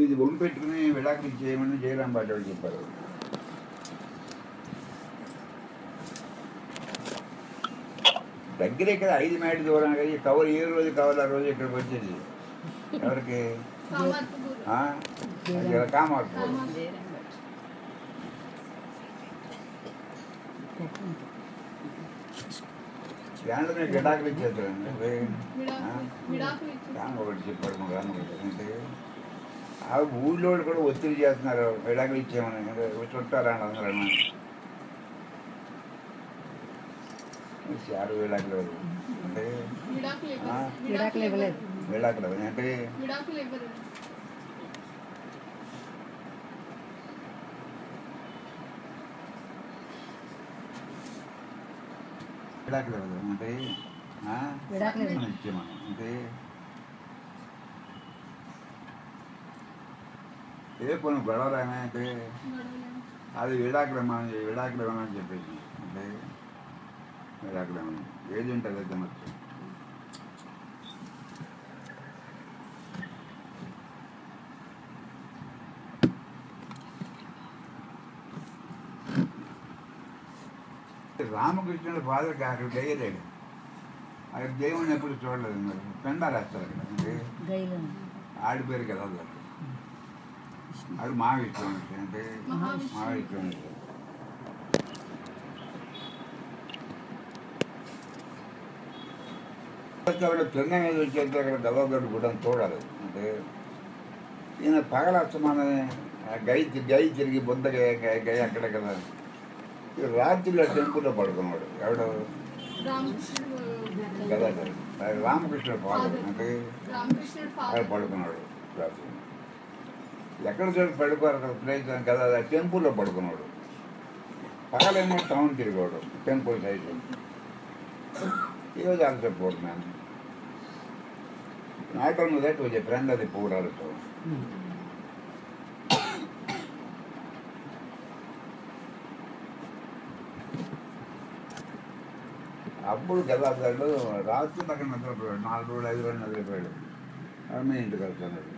ఇది ఒళ్ళు పెట్టుకుని విడాకులు చేయమని జయరాం బాటి వాళ్ళు చెప్పారు దగ్గర ఇక్కడ ఐదు మైళ్ళ దూరం కదా ఈ కవర్ ఏ రోజు కావాలి ఆ రోజు ఇక్కడికి వచ్చేది ఎవరికి కామాత్మకూరు ఆ? ఇక్కడ కామార్పు దాంట్లో మీకు విడాకులు ఇచ్చేస్తారండి విడాకులు విడాకులు ఇచ్చి రాము ఒకటి చెప్పాడు మా రాము ఒకటి అంటే ఆ ఊళ్ళో వాళ్ళు కూడా ఒత్తిడి చేస్తున్నారు విడాకులు ఇచ్చేయమని చుట్టారా అందరూ ఆరు విడాకులు ఇవ్వరు. అంటే విడాకులు ఆ? ఇవ్వరు విడాకులు ఇవ్వలేదు విడాకులు ఇవ్వరు. అంటే విడాకులు ఇవ్వరు విడాకులు ఇవ్వరు. అంటే ఆ? విడాకులు ఇవ్వరు. మనం ఇచ్చేయమని అంటే ఏ కొన్ని గొడవలు అయినా అంటే గొడవలు అది విడాకులు ఇవ్వమని విడాకులు ఇవ్వమని చెప్పేసి అంటే విడాకులు ఇవ్వమని ఏది ఉంటుంది అయితే మొత్తం రామకృష్ణుడు ఫాదర్కి అక్కడ చేయలేడు అక్కడ దేవుని ఎప్పుడు చూడలేదు మరి పెండాలు వేస్తారు అక్కడ అంటే గైలు ఆడిపోయారు కదా వాళ్ళు అది మా ఇష్టం అంటే మహావిష్ణువు. మా ఇష్టం అక్కడ తిన్న మీద వచ్చేస్తే అక్కడ దవాగడ్డు కూడా చూడాలి అంటే ఈయన పగల అస్తమానమే ఆ గై గై తిరిగి బుద్ధ గై గై- గై అక్కడ కదా ఈ రాత్రిలో టెంపుల్లో పడుకున్నాడు ఎవడు రామకృష్ణుడు కదా రామకృష్ణ ఫాదర్ అంటే రామకృష్ణుడు ఆయన ఫాదర్ పడుకున్నాడు రాత్రి ఎక్కడ చోటు పడుకోరు కదా ప్లేస్ కదా ఆ టెంపుల్లో పడుకున్నాడు పగలేమో టౌన్ తిరిగాడు టెంపుల్ సైడ్ ఈరోజు also poor man not only that was a friend అది పూర్ ఆల్సో అప్పుడు గదాదాడు రాత్రి పక్కన నిద్రపోయాడు నాలుగు రోజులు ఐదు రోజులు నిద్రపోయాడు ఆమె ఇంటికి వస్తున్నాడు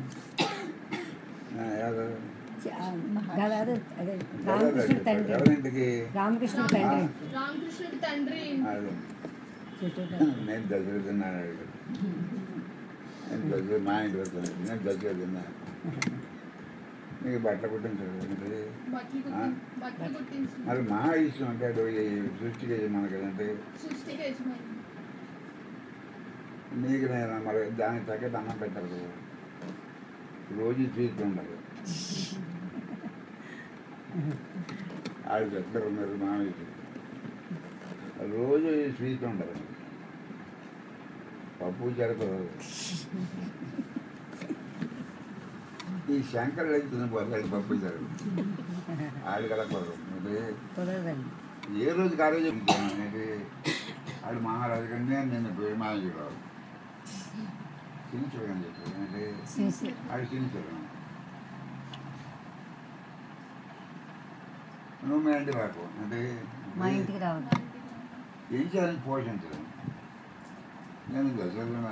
ఆ, ఎవరు? గదాదు అదే రామకృష్ణ తండ్రి ఎవరింటికి రామకృష్ణ తండ్రి రామకృష్ణుడి తండ్రి అది చెట్టు నేను దసరా తిన్నాను అడిగాడు. నేను దసరా మా ఇంటికి వస్తాను నేను దసరా తిన్నాను నీకు బట్టలు కుట్టించాడు ఏంటి? బట్టలు ఆ? కుట్టి బట్టలు కుట్టించి మరి మా ఇష్టం అంటే అడు ఈ సృష్టికి మనకి అంటే సృష్టికి యజమాని నీకు నేను మరి దానికి తగ్గట్టు అన్నం పెట్టాలి కదా రోజు స్వీట్ ఉండాలి ఆడు ఎక్కడ ఉన్నారు మా ఇష్టం రోజు స్వీట్ ఉండాలి పప్పు జరపదు ఈ శంకర్ వెళ్తున్న పోతాడు పప్పు జరగదు ఆడు కలపదు అంటే కుదరదండి ఏ రోజు కాలేజీ అనేది ఆడు మహారాజు కంటే నేను ప్రేమానికి రావు సిన్సియర్ అని చెప్పాడు అంటే సిన్సియర్ ఆడు సిన్సియర్ నువ్వు మీ ఇంటికి రాకు అంటే మా ఇంటికి రావద్దు ఏం చేయాలని పోషించదు నేను దశరథున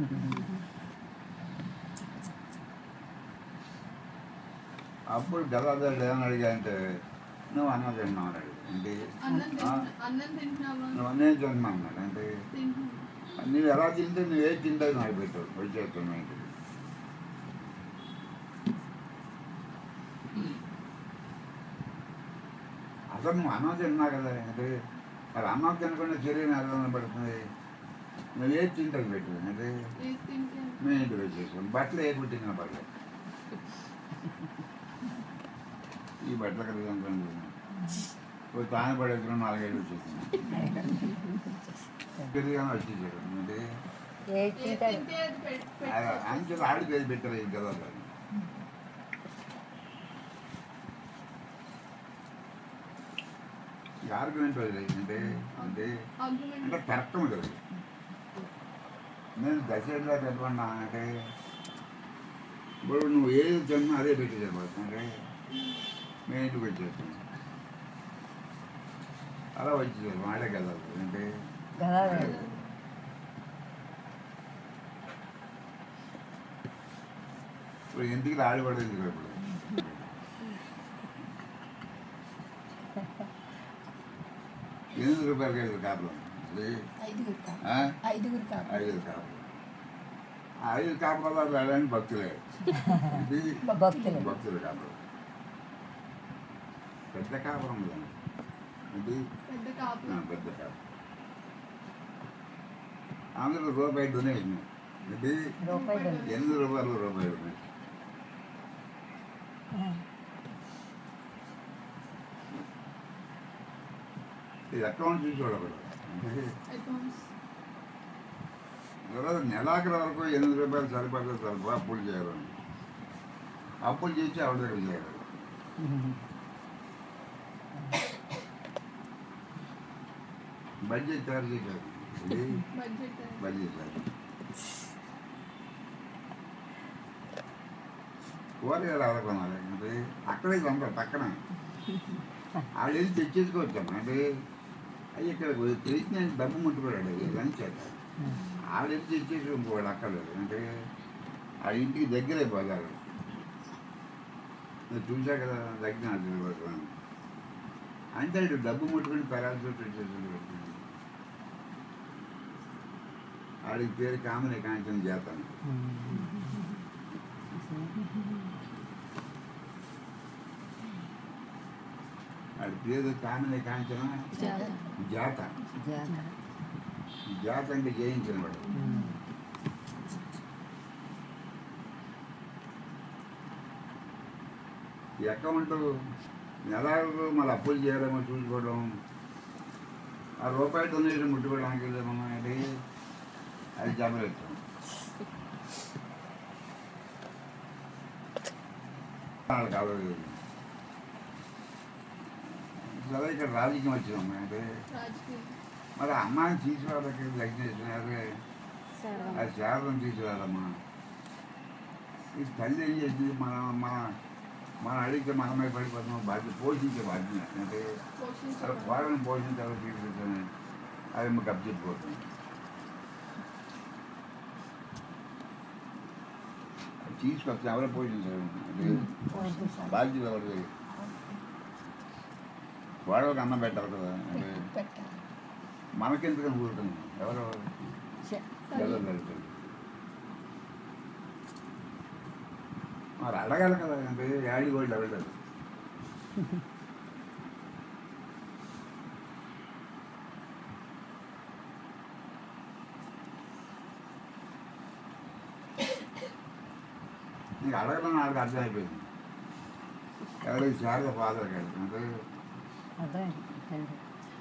అప్పుడు గదాదారుడు ఏమని అడిగా అంటే నువ్వు అన్నం తిన్నావు అని అడిగాడు అంటే అన్నం ఆ, తింటున్నా అన్నం తింటున్నావా నువ్వు అన్నం తిన్నావు అన్నాడు అంటే తింటున్నా నువ్వు ఎలా తింటే నువ్వే తింటావు నాకు పెట్టావు వచ్చేస్తున్నావు ఇంటికి అసలు నువ్వు అన్నం తిన్నా కదా అంటే మరి అన్నం తినకుండా శరీరం ఎలా పడుతుంది నువ్వు ఏది తింటావు పెట్టు అంటే ఏది తింటే మేము ఇంటికి వచ్చేసాం బట్టలు ఏ కుట్టిన పర్లేదు ఈ బట్టలు కదా అనుకోండి ఓ తాను పడేస్తున్నాం నాలుగైదు వచ్చేసింది పెరిగానే వచ్చేసాడు అంటే ఏ ఏది తింటాడు తింటే అది పెట్- పెట్టు. అంచెలు ఆడి పేరు పెట్టారు ఇది కదా అని. ఈ ఆర్గ్యుమెంట్ వదిలేదు అంటే అంటే Argument. అంటే తర్కం కదా నేను దశరథలా పెట్టమన్నా అంటే ఇప్పుడు నువ్వు ఏది తిన్నా అదే పెట్టి చెప్పవచ్చు అంటే మేము ఇంటికి వచ్చేస్తాం అలా వచ్చేసారు వాడే కదా అంటే గదాదు ఇప్పుడు ఇంటికి ఆడిపడదు ఎందుకు ఇప్పుడు ఎనిమిది రూపాయలకి ఐదు కాపులు ఇది, ఐదుగురు కాపు ఆ? ఐదుగురు కాపు ఐదు కాపులు ఆ ఐదు కాపుల వెళ్ళని భక్తులే ఇది భక్తులు భక్తులు కాపులు పెద్ద కాపురం లేదు. ఇది పెద్ద కాపు ఆ, పెద్ద కాపు అందరూ రూపాయి డొనేషన్ ఇది రూపాయలు ఎనిమిది రూపాయలు రూపాయలు డొనేషన్ ఇది అకౌంట్ చూసి చూడకూడదు అకౌంట్స్ తర్వాత నెలాఖరు వరకు ఎనిమిది రూపాయలు సరిపడితే సరిపో అప్పులు చేయాలని అప్పులు చేసి ఆవిడ దగ్గర చేయాలి బడ్జెట్ తయారు చేశారు ఇది బడ్జెట్ బడ్జెట్ తయారు కూరగాయలు ఎవరుకున్నారు అంటే అక్కడే దొంగ పక్కన వాళ్ళు వెళ్ళి తెచ్చేసుకోవచ్చాము అంటే అయ్యి ఇక్కడ తెలిసిన డబ్బు ముట్టుకోడాడు లంచ్ చేస్తారు ఆవిడ వెళ్ళి తెచ్చేసి ఇంకోడు అక్కర్లేదు అంటే ఆ ఇంటికి దగ్గరే బజారు నేను చూసా కదా దగ్గర బజారు అంటే ఇటు డబ్బు ముట్టుకుని పెరాల్సి వచ్చేసి ఆడికి పేరు కామనే కాంచన చేస్తాను ఆడి పేరు కామనే కాంచన జాత జాత జాత జాత అంటే జయించిన వాడు ఈ అకౌంట్ నెలకు మళ్ళీ అప్పులు చేయడమో చూసుకోవడం ఆ రూపాయి డొనేషన్ ముట్టుకోవడానికి వెళ్ళామన్నా అది అది జమరెత్తాం వాళ్ళు కావాలి సరే ఇక్కడ రాజకీయం వచ్చినాం అంటే రాజకీయం మరి అమ్మాయిని తీసుకురావడానికి లగ్నేసినారు అది శారదం తీసుకురాదమ్మా ఈ తల్లి ఏం చేసింది మన మన మనం అడిగితే మనమే పడిపోతున్నాం బాధ్యత పోషించే బాధ్యత అంటే అసలు పోషించాలి కోడని పోషించాలో తీసుకుంటాను అది మాకు అప్పచెప్పిపోతుంది అది తీసుకొస్తే ఎవరో పోషించారు అంటే బాధ్యత ఎవరిది వాళ్ళకి అన్నం పెట్టాలి కదా అంటే పెట్టాలి మనకెందుకని ఊరుతుంది ఎవరు పిల్లలు పెడతారు మరి అడగాలి కదా అంటే యాడి వాళ్ళు అడగలేదు నీకు అడగడం నాకు అర్థమైపోయింది ఎవరికి శారద ఫాదర్ కాదు అంటే అదే తండ్రి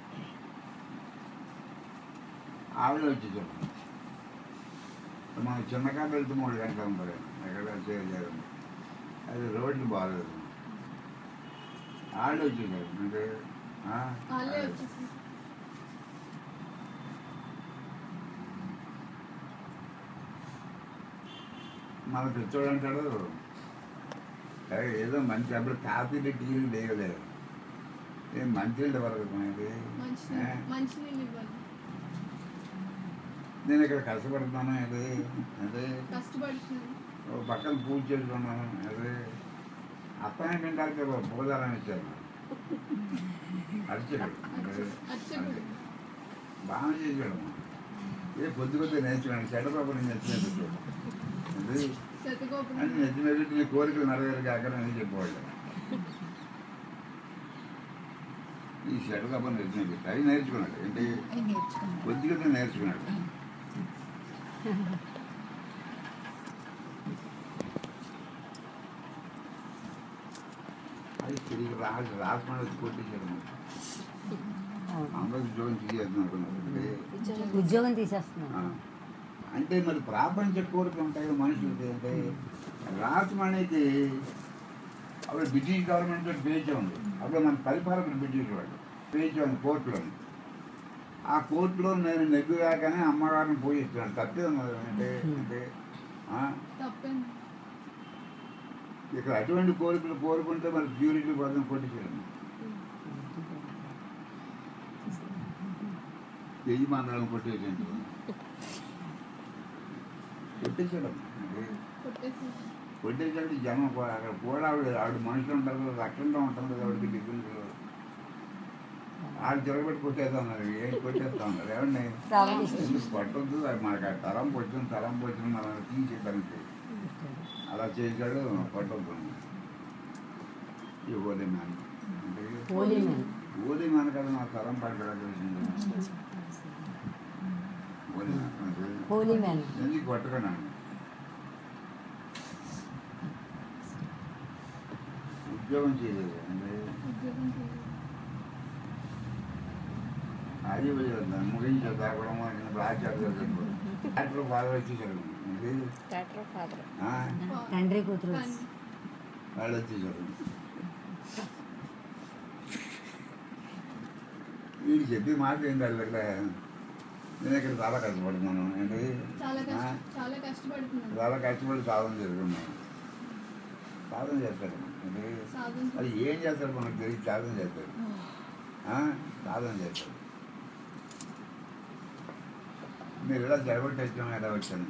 ఆవిడ వచ్చి చెప్పండి మనం చిన్నకాడ వెళ్తే మూడు గంటలు ఉంటుంది ఎక్కడ చేయలేదు అది రోడ్లు బాగలేదు ఆవిడ వచ్చేసారు అంటే ఆ, వాళ్ళే ఆవిడ. వచ్చేసి మన పిచ్చోడు అంటాడు "అరే, ఏదో మంచి అప్పుడు కాఫీలు టీలు లేవలేదు ఏం మంచినీళ్ళు వరకు మనకి మంచి ఆ? మంచి నీళ్ళు ఇవ్వాలి నేను ఇక్కడ కష్టపడుతున్నాను అది అదే కష్టపడుతుంది ఓ పక్కన పూజ చేసుకున్నాను అదే అత్తనే తింటారు పూజారని ఇచ్చారు అరిచాడు అర్చకుడు బాగా చేసాడు ఏ పొద్దు కొద్ది నేర్చుకున్నాడు చెడ్డబాబు నేను నచ్చినట్టు అది శతగోపురం అని నచ్చినట్టు నీ కోరికలు నెరవేరు కాక అని చెప్పేవాళ్ళు ఈ చెడ్డబాబు నచ్చినట్టు అవి నేర్చుకున్నాడు ఏంటి అవి నేర్చుకున్నాడు కొద్ది కొద్ది నేర్చుకున్నాడు అది తిరిగి రాసి రాసుకొని వచ్చి కొట్టించాడు మరి. అవును. అందరూ ఉద్యోగం తీసేస్తున్నారు ఉద్యోగం ఆ. తీసేస్తున్నాడు అంటే మరి ప్రాపంచ కోరికలు ఉంటాయి కదా మనుషులకి అంటే రాజమణికి అప్పుడు బ్రిటిష్ గవర్నమెంట్ పేచి ఉంది అప్పుడు మన పరిపాలకులు బ్రిటిష్ వాళ్ళు పేచి ఉంది కోర్టులో ఆ కోర్టులో నేను నెగ్గుగాకనే అమ్మగారిని పూజిస్తున్నాను తప్పే ఉంది అంటే అంటే ఆ, తప్పేంది ఇక్కడ అటువంటి కోరికలు కోరుకుంటే మరి ప్యూరిటీ కోసం కొట్టించడం యజమానులను కొట్టేసేందుకు కొట్టించడం అంటే కొట్టేసి కొట్టేసరికి జనం కూ- అక్కడ కూడా ఆవిడ ఆవిడ మనుషులు ఉంటారు కదా రక్షణలో ఉంటుంది కదా ఆవిడకి డిఫరెన్స్ ఆవిడ తిరగబెట్టి కొట్టేస్తా ఉన్నారు ఏం కొట్టేస్తా ఉన్నారు ఏమండి రామకృష్ణ ఎందుకు పట్టొద్దు అది మనకు ఆ తరం వచ్చింది తరం వచ్చింది మనం తీసేదానికి అలా చేశాడు పట్టొద్దు ఈ ఓలీ మ్యాన్ అంటే హోలీ మ్యాన్ ఓలీ మ్యాన్ కదా నా తరం పడ్డా తెలిసింది ఓలీ మ్యాన్ అంటే హోలీ మ్యాన్ ఎందుకు కొట్టకున్నాను ఉద్యోగం చేయలేదు అంటే ఉద్యోగం చేయలేదు. అది వదిలేద్దాం ముగించే తాగడం ఆచార్య డాక్టర్ ఫాదర్ వచ్చేసారు ఇది డాక్టర్ ఫాదర్ ఆ, తండ్రి కూతురు కానీ వాళ్ళు వచ్చేసారు వీడు చెప్పి మాట ఏంటి ఇక్కడ నేను ఇక్కడ చాలా కష్టపడుతున్నాను ఏంటి చాలా ఆ, కష్టం చాలా కష్టపడుతున్నాను చాలా కష్టపడి సాధన జరుగుతున్నాను సాధన చేస్తాడు ఏంటి సాధన అది ఏం చేస్తాడు మనకు తెలిసి సాధన చేస్తాడు ఆ? సాధన చేస్తాడు మీరు ఇలా జరగొట్టి వచ్చాము ఎలా వచ్చాను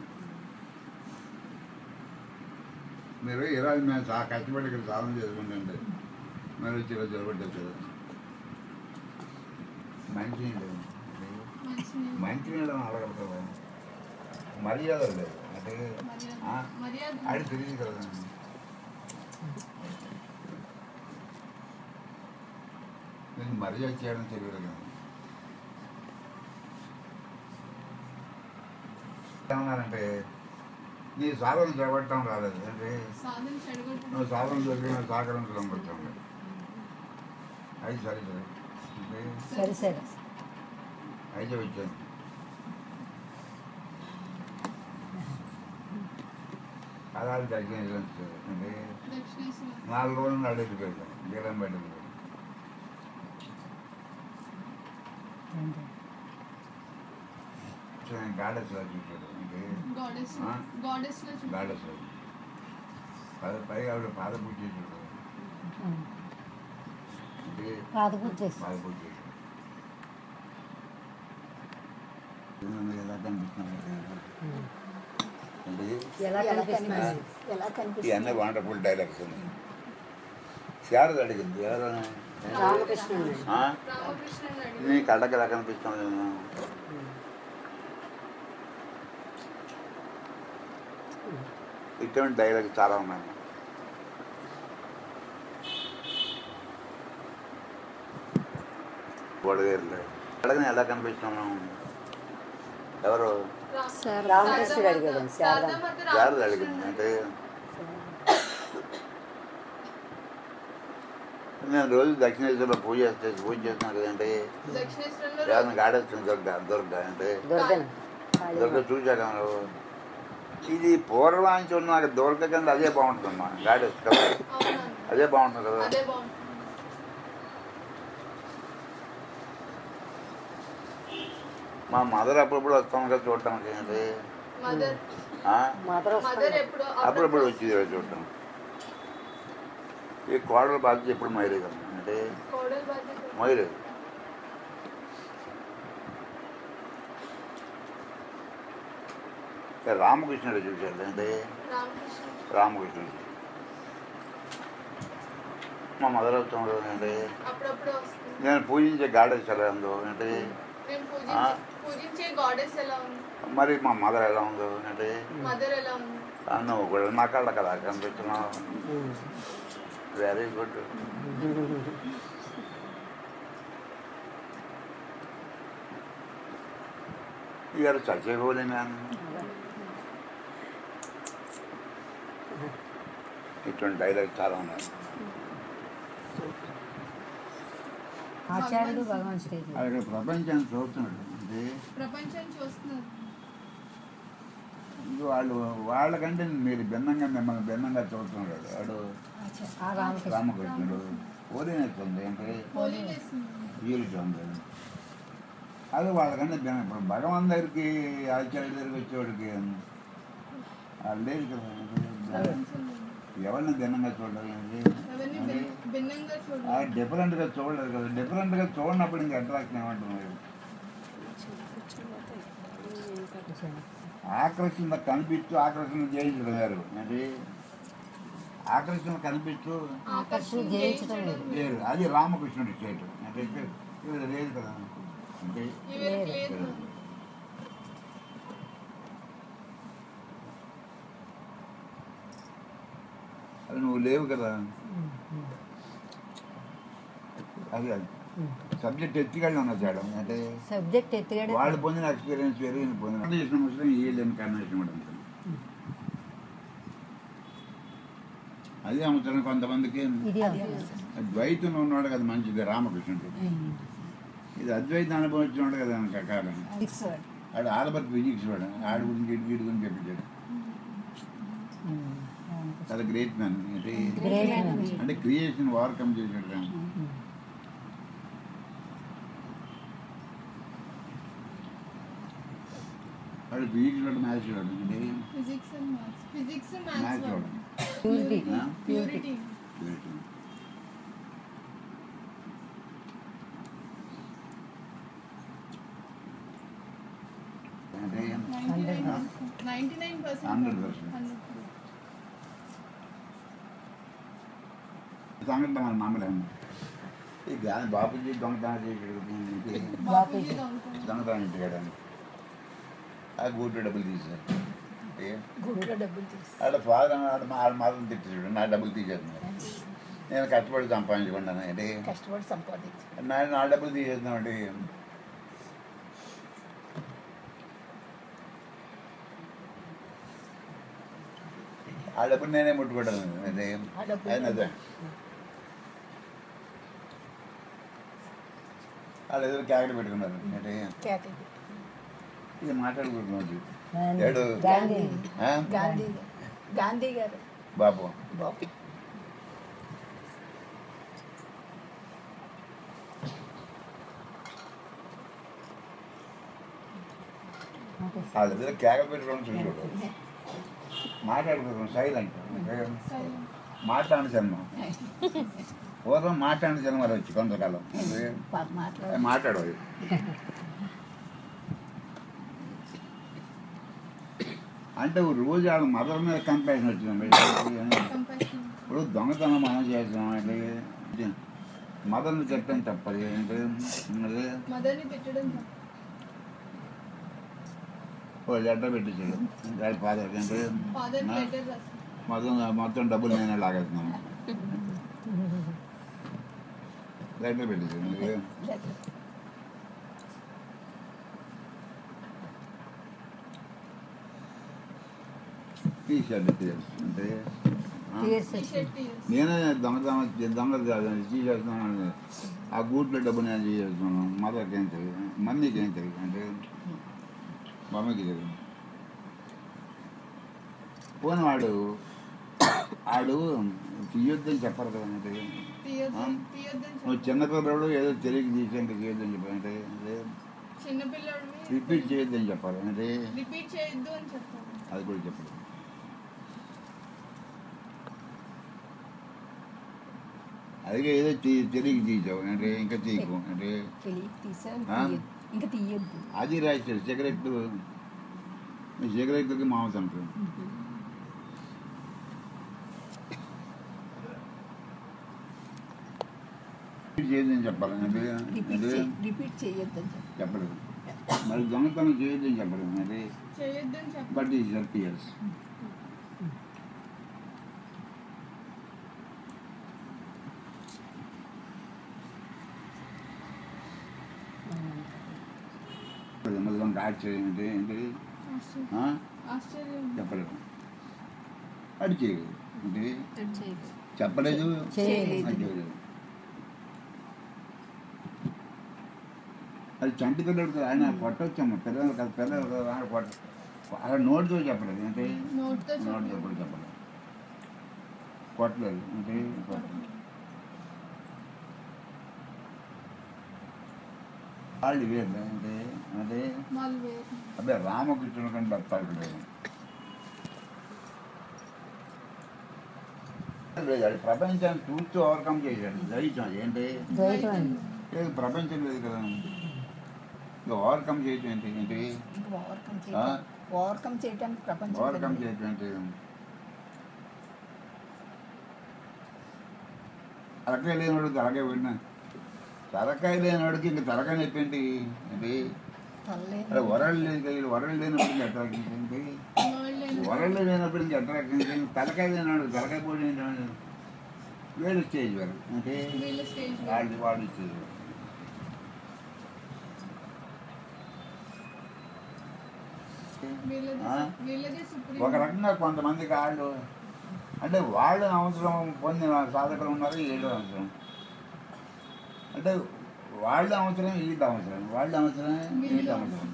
మీరు ఈరోజు మేము చాలా కష్టపడి ఇక్కడ సాధన చేసుకుంటుంటే మీరు వచ్చి ఇలా జరగొట్టి వచ్చారు మంచి నీళ్ళు. మంచి మంచి నీళ్ళు అడగలుగుతారు మర్యాద లేదు అంటే ఆ? మర్యాద మర్యాద ఆడి తెలియదు కదా నేను మర్యాద చేయడం తెలియదు కదా ఏమన్నారంటే నీ సాధన చేపట్టడం రాలేదు అంటే సాధన చెడగొట్టడం నువ్వు సాధన జరిగిన సహకరించడం వచ్చాము అది సరే సరే అంటే సరే సరే అయితే వచ్చాను పదాలు తగ్గించడం అంటే దక్షిణేశ్వరం నాలుగు రోజులు అడిగి వెళ్ళాం గీరం బయటకు గాడెస్ లో చూశాడు అంటే గాడెస్ ఆ? గాడెస్ లో చూడండి గాడెస్ లో పద పైగా ఆవిడ పాద పూజ చేశాడు అంటే పాత పూజ చేసి పాద పూజ చేశాడు ఏమన్నా ఎలా కనిపిస్తున్నాడు అంటే ఎలా కనిపిస్తున్నాను ఎలా ఇవన్నీ వండర్ఫుల్ డైలాగ్స్ ఉన్నాయి శారద అడిగింది ఎవరైనా రామకృష్ణుడు ఆ? రామకృష్ణ అడిగారు నీ కళ్ళకి ఎలా కనిపిస్తుంది ఇటువంటి డైలాగ్ చాలా ఉన్నాయి గొడవేరులే కళ్ళకి ఎలా కనిపిస్తున్నాం ఎవరు సార్ రామకృష్ణుడు అడిగాడు శారద శారద అడిగింది అంటే నేను రోజు దక్షిణేశ్వరంలో పూజ చేస్తే పూజ చేస్తున్నాను కదంటే దక్షిణేశ్వరంలో ఎవరిని గాడేస్తుంది దొరక దొరక అంటే దుర్గన దొరక చూశాక ఇది పూర్వాంచి ఉన్న దొరక కింద అదే బాగుంటుందమ్మా గాడెస్ కదా అవునవును అదే బాగుంటుంది కదా అదే బాగుంటుంది మా మదర్ అప్పుడప్పుడు వస్తాం కదా చూడటానికి ఏంటి మదర్ ఆ? మదర్ మదర్ ఎప్పుడు అప్పుడప్పుడు వచ్చేది కదా చూడటం ఈ కోడల బాధ్యత ఎప్పుడు మైరే కదా అంటే కోడలు బాధ్యత మైరే రామకృష్ణుడు చూశాడు అంటే రామకృష్ణ రామకృష్ణుడు మా మదర్ వస్తాం కదా అంటే అప్పుడప్పుడు వస్తుంది నేను పూజించే గాడెస్ ఎలా ఉందో అంటే నేను ఆ? పూజించే పూజించే గాడెస్ ఎలా ఉంది మరి మా మదర్ ఎలా ఉందో అంటే మదర్ ఎలా ఉంది ఆ, నువ్వు కూడా నా కళ్ళ కదా కనిపిస్తున్నావు very good you are such a holy man ఇటువంటి డైలాగ్ చాలా ఉన్నాయి ఆచార్యుడు భగవాన్ స్టేజ్ అది ఇక్కడ ప్రపంచాన్ని చూస్తున్నాడు అంటే ప్రపంచాన్ని చూస్తున్నారు ఇది వాళ్ళు వాళ్ళకంటే మీరు భిన్నంగా మిమ్మల్ని భిన్నంగా చూస్తున్నాడు వాడు ఆ రామకృష్ణ రామకృష్ణుడు హోలీనెస్ ఉంది అంటే హోలీనెస్ ప్యూరిటీ ఉంది అది వాళ్ళకంటే భిన్నం ఇప్పుడు భగవాన్ దగ్గరికి ఆచార్య దగ్గరికి వచ్చేవాడికి వాళ్ళు లేదు కదా ఎవరిని భిన్నంగా చూడాలి అవన్నీ భిన్- భిన్నంగా ఆ చూడాలి డిఫరెంట్గా చూడలేదు కదా డిఫరెంట్గా చూడనప్పుడు ఇంకా అట్రాక్షన్ ఏమంటున్నారు ఆకర్షణ కనిపిస్తూ ఆకర్షణ చేయించడం వేరు అంటే ఆకర్షణ కనిపిస్తూ ఆకర్షణ జయించడం లేదు లేదు అది రామకృష్ణుడి స్టేట్ అంటే ఇక్కడ ఇక్కడ లేదు కదా అంటే ఇవరికి లేదు అది నువ్వు లేవు కదా అది అది సబ్జెక్ట్ ఎత్తికెళ్ళి ఉన్నా చేయడం అంటే సబ్జెక్ట్ ఎత్తిగడ వాళ్ళు పొందిన ఎక్స్పీరియన్స్ వేరు ఈయన పొందిన చేసిన ముస్లిం ఈ ఇన్కార్నేషన్ కూడా ఉంటుంది అదే అమ్ముతాను కొంతమందికి ఇది ద్వైతం ఉన్నవాడు కదా మంచిది రామకృష్ణుడు ఇది అద్వైతం అనుభవించినాడు కదా నాకు కారణం సిక్స్ ఆడు ఆల్బర్ట్ ఫిజిక్స్ వాడు ఆడు గురించి ఇటు వీడి గురించి చెప్పించాడు చాలా గ్రేట్ మ్యాన్ అంటే గ్రేట్ అంటే క్రియేషన్ ఓవర్కమ్ చేసాడు కానీ వాడు ఫిజిక్స్ వాడు మ్యాథ్స్ వాడు అంటే physics and maths physics maths maths వాడు ప్యూరిటీ ఆ? Purity Great. అంటే ninety nine percent Hundred percent. సంగతి మనం నమ్మలేము ఈ గాలి బాపూజీ దొంగతనం చేసాడు బాపూజీ దొంగతనం దొంగతనం ఇంటికాడని ఆ గూట్లో డబ్బులు తీశారు ఏ? గుడిలో డబ్బులు తీసి ఆడ ఫాదర్ ఆడ మా ఆడ మాత్రం తిట్టాడు నా డబ్బులు తీసేస్తున్నారు నేను కష్టపడి సంపాదించుకున్నాను అంటే కష్టపడి సంపాదించి నా నా డబ్బులు తీసేస్తున్నాం అంటే ఆ డబ్బులు నేనే ముట్టుకోవడం అంటే ఆ డబ్బులు ఆయన అదే వాళ్ళు ఏదో క్యాకెట్ పెట్టుకున్నారు అంటే కేకలు ఇది మాట్లాడుకుంటున్నాం గాంధీ. ఏడు గాంధీ ఆ? గాంధీ గాంధీ గారు బాబు బాబు వాళ్ళ దగ్గర క్యాకెట్ పెట్టుకోవడం చూసుకోడు మాట్లాడుకుంటున్నాం సైలెంట్ Silent. మాట్లాడిన జన్మ పూర్వం మాట్లాడిన జన్మ వచ్చి కొంతకాలం మాట్లాడు మాట్లాడవు అంటే రోజు వాళ్ళ మదర్ మీద కంపారిజన్ వచ్చింది Compassion. ఇప్పుడు దొంగతనం మనం చేస్తున్నాం అంటే మదర్ని చెప్పడం తప్పది అంటే అది మదర్ని తిట్టడం తప్పు. ఓ లెటర్ పెట్టించాడు డాడీ ఫాదర్ అంటే ఫాదర్ ఆ? లెటర్ రాసి మొత్తం మొత్తం డబ్బులు నేనే లాగేస్తున్నాను లెటర్ పెట్టించాడు తీసాడు అంటే ఆ? తీర్చి టీ-షర్ట్ తీయచ్చు. నేనే దొంగతనం దొంగ చేసేస్తున్నాను ఆ గూట్లో డబ్బు నేను చేసేస్తున్నాను మదర్కి ఏం తెలియదు మమ్మీకి ఏం తెలియదు అంటే మమ్మీకి తెలియదు పోనీ వాడు ఆడు తీయొద్దని చెప్పరు కదా అంటే తీయొద్దు ఆ? తీయొద్దని నువ్వు చెప్పు. చిన్నపిల్లడు ఏదో తెలియక తీసి ఇంకా చేయొద్దని చెప్పారు అంటే అదే చిన్నపిల్లడివి రిపీట్ చేయొద్దని చెప్పాలి అంటే రిపీట్ చేయొద్దు అని చెప్తాను అది కూడా చెప్పదు అదిగే ఏదో తీ- తెలియక తీసావు అంటే ఇంకా తీయకు అంటే తెలియ తీసావు ఆ? తీయొద్దు. ఇంకా తీయొద్దు అది రాశాడు సిగరెట్ సిగరెట్కి మామూలు అంటారు రిపీట్ చేయొద్దని చెప్పాలి అంటే రిపీట్ అంటే రిపీట్ చేయొద్దని చెప్పు చెప్పలేదు మరి దొంగతనం చేయొద్దని చెప్పలేదు అంటే చేయొద్దని చెప్పు బట్ ఈజ్ ఇయర్స్ మొదలు ఆశ్చర్యం అంటే ఏంటి ఆశ్చర్యం. ఆ? ఆశ్చర్యం చెప్పలేదు అది చేయలేదు అంటే చేయొద్దు. చెప్పలేదు చేయలేదు. అది చేయలేదు అది చంటి పిల్లడు కదా, ఆయన కొట్టొచ్చమ్మ పిల్లలు కదా పిల్లలు కదా ఆయన కొట్ట అలా నోటితో చెప్పలేదు అంటే నోటితో నోటితో చెప్పలేదు. కూడా చెప్పలేదు కొట్టలేదు అంటే కొట్టలేదు వాళ్ళు వేరు అంటే అంటే వాళ్ళు వేరు అదే రామకృష్ణుడు కానీ భర్తాడు లేదు లేదు ప్రపంచాన్ని చూస్తూ ఓవర్కమ్ చేశాడు జయించాం ఏంటి ద్వైతం అండి లేదు ప్రపంచం లేదు కదా ఇంకా ఓవర్కమ్ చేయటం ఏంటి ఏంటి ఇంకా ఓవర్కమ్ ఆ? చేయటం ఓవర్కమ్ చేయటానికి ప్రపంచం ఓవర్కమ్ పెద్దది. చేయటం ఏంటి తలకాయ లేనివాడు తలకాయ విన్నా తలకాయ లేనివాడికి ఇంక తలకాయ నొప్పి ఏంటి ఏంటి అరే వరలు లేని వరలు లేనప్పుడు ఇంకా ఎట్లా ఏంటి వాళ్ళు వరలు లేనప్పుడు ఇంకా ఎట్లా తలకాయ లేనివాడు తలకాయ పోటీ ఏంటి వేరే స్టేజ్ వరకు అంటే వీళ్ళ స్టేజ్ వాళ్ళు వాళ్ళు స్టేజ్ వరకు వీళ్ళది ఆ? వీళ్ళది సుప్రీం ఒక రకంగా కొంతమంది వాళ్ళు అంటే వాళ్ళు అవసరం పొందిన సాధకులు ఉన్నారు వీళ్ళు అవసరం అంటే వాళ్ళ అవసరం వీళ్ళ అవసరం వాళ్ళ అవసరం వీళ్ళ అవసరం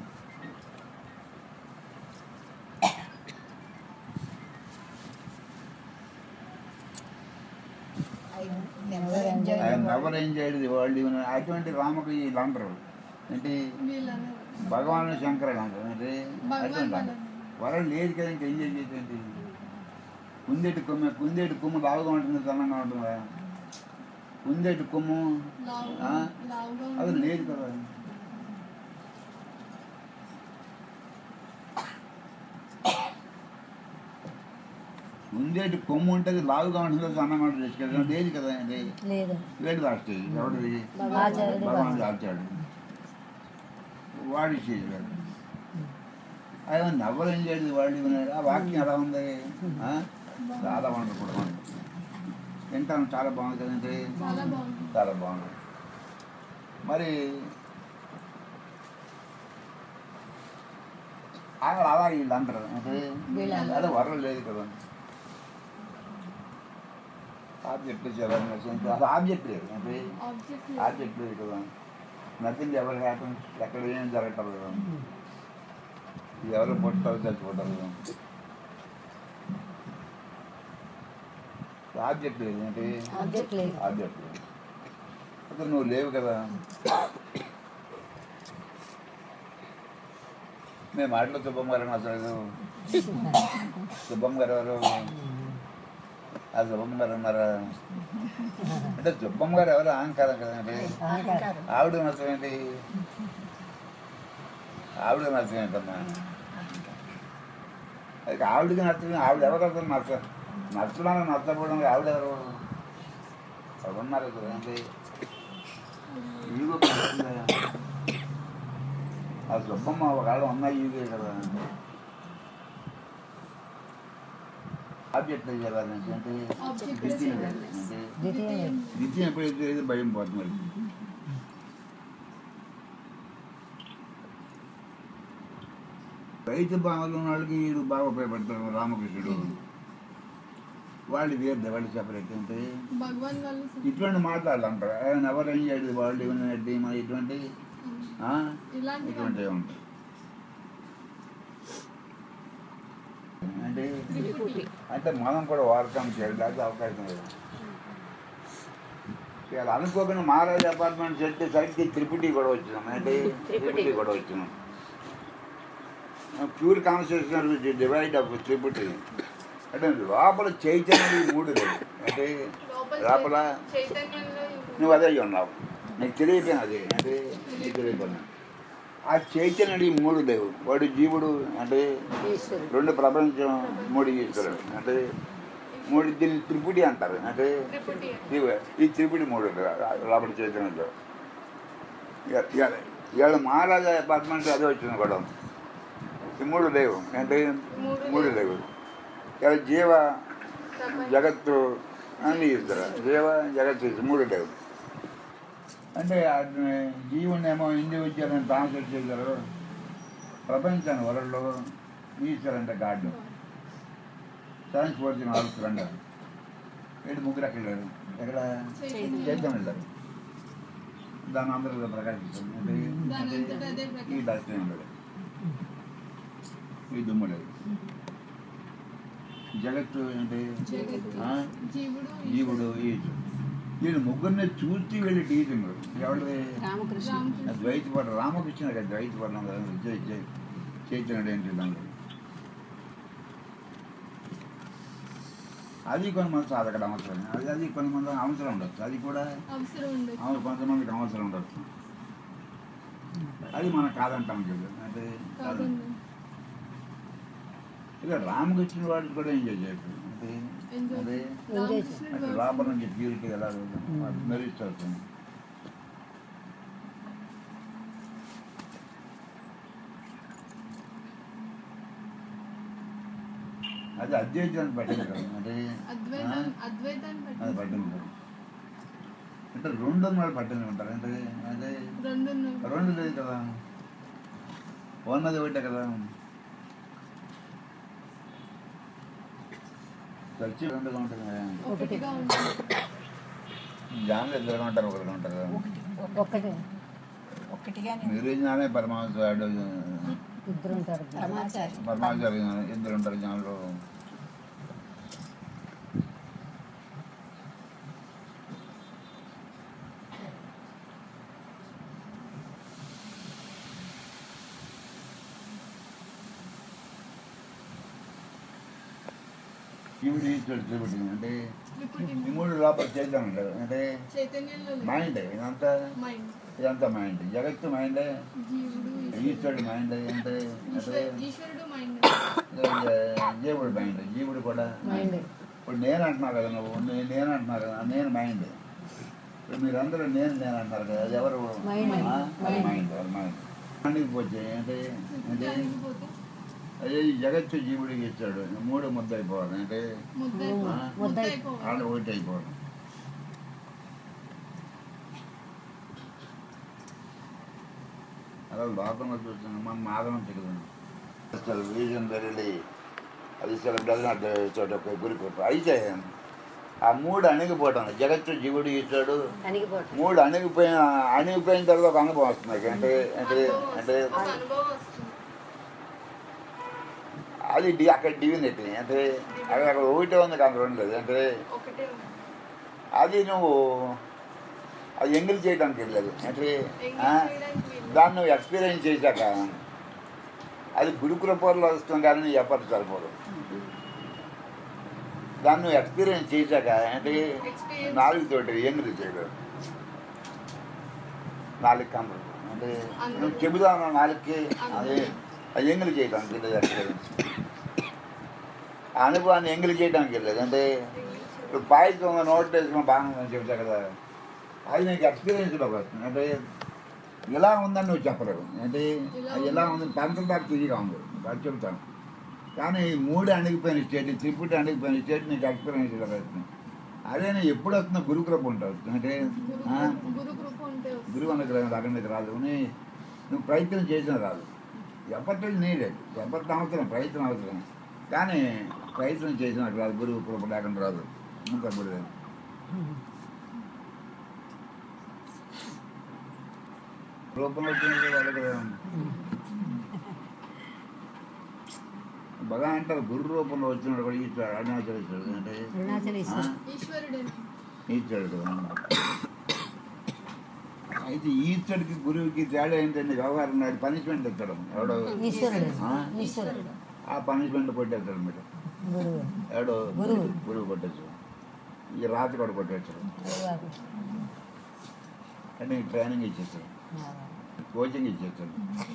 ఆయన ఎవరు ఏం చేయలేదు వాళ్ళు ఈయన అటువంటి రామకు వీళ్ళు అంటారు ఏంటి వీళ్ళన్నారు భగవాను శంకరుడు అంటారు అంటే భగవాన్ అటువంటి వాళ్ళు. వరం లేదు కదా ఇంకా ఎంజాయ్ చేసేది కుందేటి కొమ్మ కుందేటి కొమ్ము లావుగా ఉంటుంది సన్నంగా ఉంటుందా కుందేటి కొమ్ము లావుగా ఆ? లావుగా అది ఉంది. లేదు కదా ముందేటి కొమ్ము ఉంటుంది లావుగా ఉంటుంది సన్నంగా ఉంటుంది కదా లేదు కదా అది లేదు వేడి దాస్తాయి ఎవడిది ఆచార్యుడు భగవాన్ దాచాడు వాడి చేశాడు ఆయన నవ్వలు ఏం చేయలేదు వాళ్ళు విన్నాడు ఆ వాక్యం ఎలా ఉంది ఆ? చాలా బాగుంది కూడా వింటాను చాలా బాగుంది కదండి చాలా బాగుంది చాలా బాగుంది మరి అక్కడ అలా వీళ్ళు అంటారు అంటే వీళ్ళు అంటారు. అదే వరం లేదు కదా ఆబ్జెక్ట్ చేయాలని అసలు ఆబ్జెక్ట్ లేదు అంటే ఆబ్జెక్ట్ ఆబ్జెక్ట్ లేదు కదా నథింగ్ ఎవరు హ్యాపన్ ఎక్కడ ఏం జరగటం కదా ఎవరు పుట్టారు చచ్చిపోతారు కదా ఆబ్జెక్ట్ లేదు అంటే ఆబ్జెక్ట్ లేదు ఆబ్జెక్ట్ లేదు అసలు నువ్వు లేవు కదా మేము మాటలో సుబ్బమ్మ గారు అసలు సుబ్బమ్మ గారు ఎవరు ఆ సుబ్బమ్మ గారు ఉన్నారా అంటే సుబ్బమ్మ గారు ఎవరు అహంకారం కదండి ఆవిడ నష్టం ఏంటి ఆవిడ నష్టం ఏంటమ్మా అది ఆవిడకి నచ్చడం ఆవిడ ఎవరు అసలు నచ్చ నచ్చడానికి నచ్చకపోవడానికి ఆవిడ ఎవరు అక్కడ ఉన్నారు కదా అంటే ఈగో పెరుగుతుందా? ఆ సుబ్బమ్మ ఒకవేళ ఉన్న ఈగే కదా ఆబ్జెక్ట్ చేయాలి అంటే Object ద్వితీయం awareness. అంటే ద్వితీయం ద్వితీయం ఎప్పుడైతే లేదు భయం పోతుంది మరి రైతు భావంలో ఉన్న వాళ్ళకి వీడు బాగా ఉపయోగపడతారు రామకృష్ణుడు వాళ్ళు వేరు వాళ్ళు సెపరేట్ అంటే భగవాన్ వాళ్ళు సుప్రీం. ఇటువంటి మాట్లాడాలి అంటారు ఆయన ఎవరు ఏం చేయడు వాళ్ళు ఇవన్నీ మరి ఇటువంటి ఆ? ఇలాంటి ఇటువంటివి ఉంటాయి అంటే త్రిపుటి అంటే మనం కూడా వాడకం చేయడానికి అవకాశం లేదు ఇలా అనుకోకుండా మహారాజ్ అపార్ట్మెంట్ సెట్ సైడ్కి త్రిపుటి కూడా వచ్చినాం అంటే త్రిపుటి కూడా వచ్చినాం ప్యూర్ కాన్స్టిట్యూషన్ డివైడ్ ఆఫ్ త్రిపుటి అంటే లోపల చైతన్యం ఈ మూడు లేదు అంటే లోపల చైతన్యంలో నువ్వు అదే అయి ఉన్నావు నీకు తెలియపోయినా అదే అంటే నీకు తెలియపోయినా ఆ చైతన్యుడు ఈ మూడు లేవు వాడు జీవుడు అంటే ఈశ్వరుడు రెండు ప్రపంచం మూడు ఈశ్వరుడు అంటే మూడు దీన్ని త్రిపుటి అంటారు అంటే త్రిపుటి ఇవి- ఈ త్రిపుటి మూడు లోపల చైతన్యంలో ఇక- ఇక- ఇవాళ మహారాజా అపార్ట్మెంట్ అదే వచ్చింది కూడా ఈ మూడు లేవు అంటే మూడు మూడు లేవు ఇవాళ జీవ జగత్తు అన్ని ఇస్తారు జీవ జగత్తు ఇస్తారు మూడు లేవు అంటే జీవుని ఏమో ఇండివిజువల్ ట్రాన్స్లేట్ చేశారు ప్రపంచాన్ని వరల్డ్లో ఈశ్వర్ అంటే గాడ్ సైన్స్ ఫోర్త్ ఆల్సర్ అంటారు ఏంటి ముగ్గురు ఎక్కడ లేరు ఎక్కడ చైతన్యం. చైతన్యం వెళ్ళారు దాని అందరూ ప్రకాశిస్తుంది అంటే దాని అంతటా అదే ఈ ప్రకాశం. దర్శనం ఉండదు ఈ దుమ్ము లేదు జగత్తు ఏంటి జగత్తు ఆ? జీవుడు జీవుడు ఈశ్వరుడు వీళ్ళు ముగ్గురిని చూసి వీళ్ళు టీచింగ్ ఎవరిది రామకృష్ణ రామకృష్ణ ద్వైతపడ రామకృష్ణ కదా ద్వైతపడడం కదా జై జై చైతన్యుడు ఏంటి దాంట్లో అది కొంతమంది సాధకడం అవసరం అది అది కొంతమంది అవసరం ఉండొచ్చు అది కూడా అవసరం ఉండదు అవును కొంతమందికి అవసరం ఉండొచ్చు అది మనం కాదంటాం కదా అంటే కాదు. కాదండి ఇక రామకృష్ణ వాడికి కూడా ఎంజాయ్ చేయొచ్చు అంటే ఎంజాయ్ అదే రామకృష్ణుడు అంటే లోపల నుంచి ప్యూరిటీ ఎలా మెరిట్ అవుతుంది అది అద్వైతాన్ని పట్టింది కదా అంటే అద్వైతం అద్వైతాన్ని అది పట్టి పట్టింది కదా అంటే రెండు వాళ్ళు పట్టింది ఉంటారు అంటే అదే రెండు ఉన్నాయి. రెండు లేదు కదా ఉన్నది ఒకటే కదా చర్చి రెండుగా ఉంటుంది కదా ఒకటిగా ఉంటుంది జాన్లు ఇద్దరుగా ఉంటారు ఒకరుగా ఉంటారు కదా ఒక్కటే ఒకటిగానే మీరు జ్ఞానే పరమాంస ఇద్దరు ఉంటారు సమాచారం పరమాచార్య ఇద్దరు ఉంటారు జ్ఞానులు ఈవిడ ఈశ్వరుడు చూపెట్టింది అంటే త్రిపుటి ఈ మూడు లోపల చేద్దాం అంటారు అంటే చైతన్యంలో లేదు. మైండ్ ఇదంతా మైండ్ ఇదంతా మైండ్ జగత్తు మైండే జీవుడు ఈశ్వరుడు మైండ్ అంటే అంటే ఈశ్వర- ఈశ్వరుడు మైండ్ జీవుడు మైండ్ జీవుడు కూడా మైండ్ ఇప్పుడు నేను అంటున్నావు కదా నువ్వు నే- నేను అంటున్నావు కదా నేను మైండ్ ఇప్పుడు మీరందరూ నేను నేను అంటున్నారు కదా అది ఎవరు మైండ్. ఆ? అది మైండ్. మైండ్ అది మైండ్ మైండ్కి పోతే అంటే అంటే అణిగిపోతే అదే ఈ జగత్తు జీవుడికి ఇచ్చాడు మూడు ముద్ద అయిపోవాలి అంటే ముద్ద ఆ? అయిపోవాలి. ముద్ద అయిపోవాలి వాళ్ళు ఒకటి అయిపోవాలి అలా లోకంలో చూస్తున్నాం మనం మాధవం కదా అసలు రీజన్ వెరీ అది అసలు డజనాట్ చోట గురి అయితే ఆ మూడు అణిగిపోవటం జగత్తు జీవుడు ఇచ్చాడు అణిగిపోవటం మూడు అణిగిపోయిన అణిగిపోయిన తర్వాత ఒక అనుభవం వస్తుంది అంటే అంటే అంటే ఒక అనుభవం వస్తుంది అది డి అక్కడ డివినిటీ అంటే అక్కడ అక్కడ ఒకటే ఉంది కానీ రెండు లేదు అంటే ఒకటే ఉంది. అది నువ్వు అది ఎంగిల్ చేయడానికి వెళ్ళలేదు అంటే ఆ, ఎంగేజ్ చేయడానికి వీలు. దాన్ని నువ్వు ఎక్స్పీరియన్స్ చేశాక అది గురుకృపల్లో వస్తుంది కానీ నీ ఎప్పటి సరిపోదు దాన్ని నువ్వు ఎక్స్పీరియన్స్ చేశాక అంటే Experience. నాలుగు తోటి ఎంగిల్ చేయడం నాలుగు కమరు అంటే నువ్వు చెబుదాను నాలుగుకి అది అది ఎంగిల్ చేయడానికి వెళ్ళేది ఎక్స్పీరియన్స్ ఆ అనుభవాన్ని ఎంగిల్ చేయడానికి వెళ్ళలేదు అంటే ఇప్పుడు పాయసం నోట్ వేసుకుని బాగుందని చెబుతా కదా అది నీకు ఎక్స్పీరియన్స్లోకి వస్తుంది అంటే ఇలా ఉందని నువ్వు చెప్పలేవు అంటే అది ఎలా ఉంది పంచదార తీయగా ఉంది అది చెబుతాను కానీ ఈ మూడు అణిగిపోయిన స్టేట్ త్రిపుటి అణిగిపోయిన స్టేట్ నీకు ఎక్స్పీరియన్స్లోకి వస్తుంది అదే నేను ఎప్పుడు వస్తున్నా గురుకృప ఉంటుంది అంటే గురు ఆ, గురు కృప ఉంటే వస్తుంది. గురువు అనుగ్రహం అక్కడికి రాదు అని నువ్వు ప్రయత్నం చేసిన రాదు ఎప్పటి నీడే ఎప్పటి అవసరం ప్రయత్నం అవసరం కానీ ప్రయత్నం చేసినట్టు రాదు గురువు కృప లేకుండా రాదు ఇంకా గురువు రూపంలో వచ్చినది వాళ్ళకి బాగా అంటారు గురు రూపంలో వచ్చినాడు కూడా ఈశ్వరుడు అరుణాచలేశ్వరుడు అంటే అరుణాచలేశ్వరుడు. ఆ? ఈశ్వరుడే ఈశ్వరుడు అయితే ఈశ్వరుడికి గురువుకి తేడా ఏంటంటే వ్యవహారం నాడు పనిష్మెంట్ ఇస్తాడు ఎవడో ఈశ్వరుడు ఆ? ఈశ్వరుడు ఆ పనిష్మెంట్ కొట్టేస్తాడు మీరు గురువు ఎవడో గురువు. గురువు కొట్టేస్తాడు ఈ రాత్రి కూడా కొట్టేస్తాడు గురువు. అంటే నీకు ట్రైనింగ్ ఇచ్చేస్తాడు కోచింగ్ ఇచ్చేస్తాడు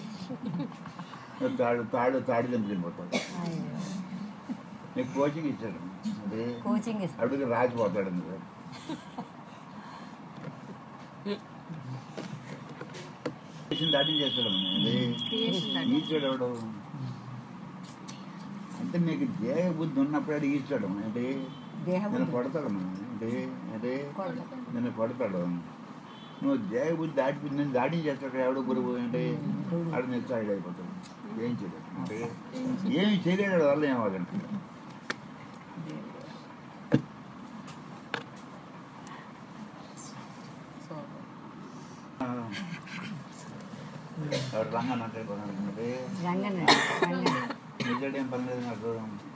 తాడు తాడు తాడు తెంపుకెళ్ళిపోతాడు అయ్యో. నీకు కోచింగ్ ఇచ్చాడు అదే కోచింగ్ ఇస్తాడు అడుగు రాసిపోతాడు మీరు దాటింగ్ చేస్తాడు అదే ఈశ్వరుడు ఎవడు అంటే నీకు దేహ బుద్ధి ఉన్నప్పుడు ఈశ్వరుడు అంటే దేహం నేను కొడతాడు అంటే అంటే కొడతాడు. నేను కొడతాడు నువ్వు దేహ బుద్ధి దాటి నేను దాడి చేస్తాడు ఎవడు గురువు అంటే ఆడు నిశ్చాయుడు అయిపోతాడు ఏం చేయలేదు అంటే ఏమి చేయలేడు వల్ల ఏమవ్వాలంటే ఎవడు రంగన్ అంటే అంటే రంగన్న రంగన్న నిజడు ఏం పని లేదు నాకు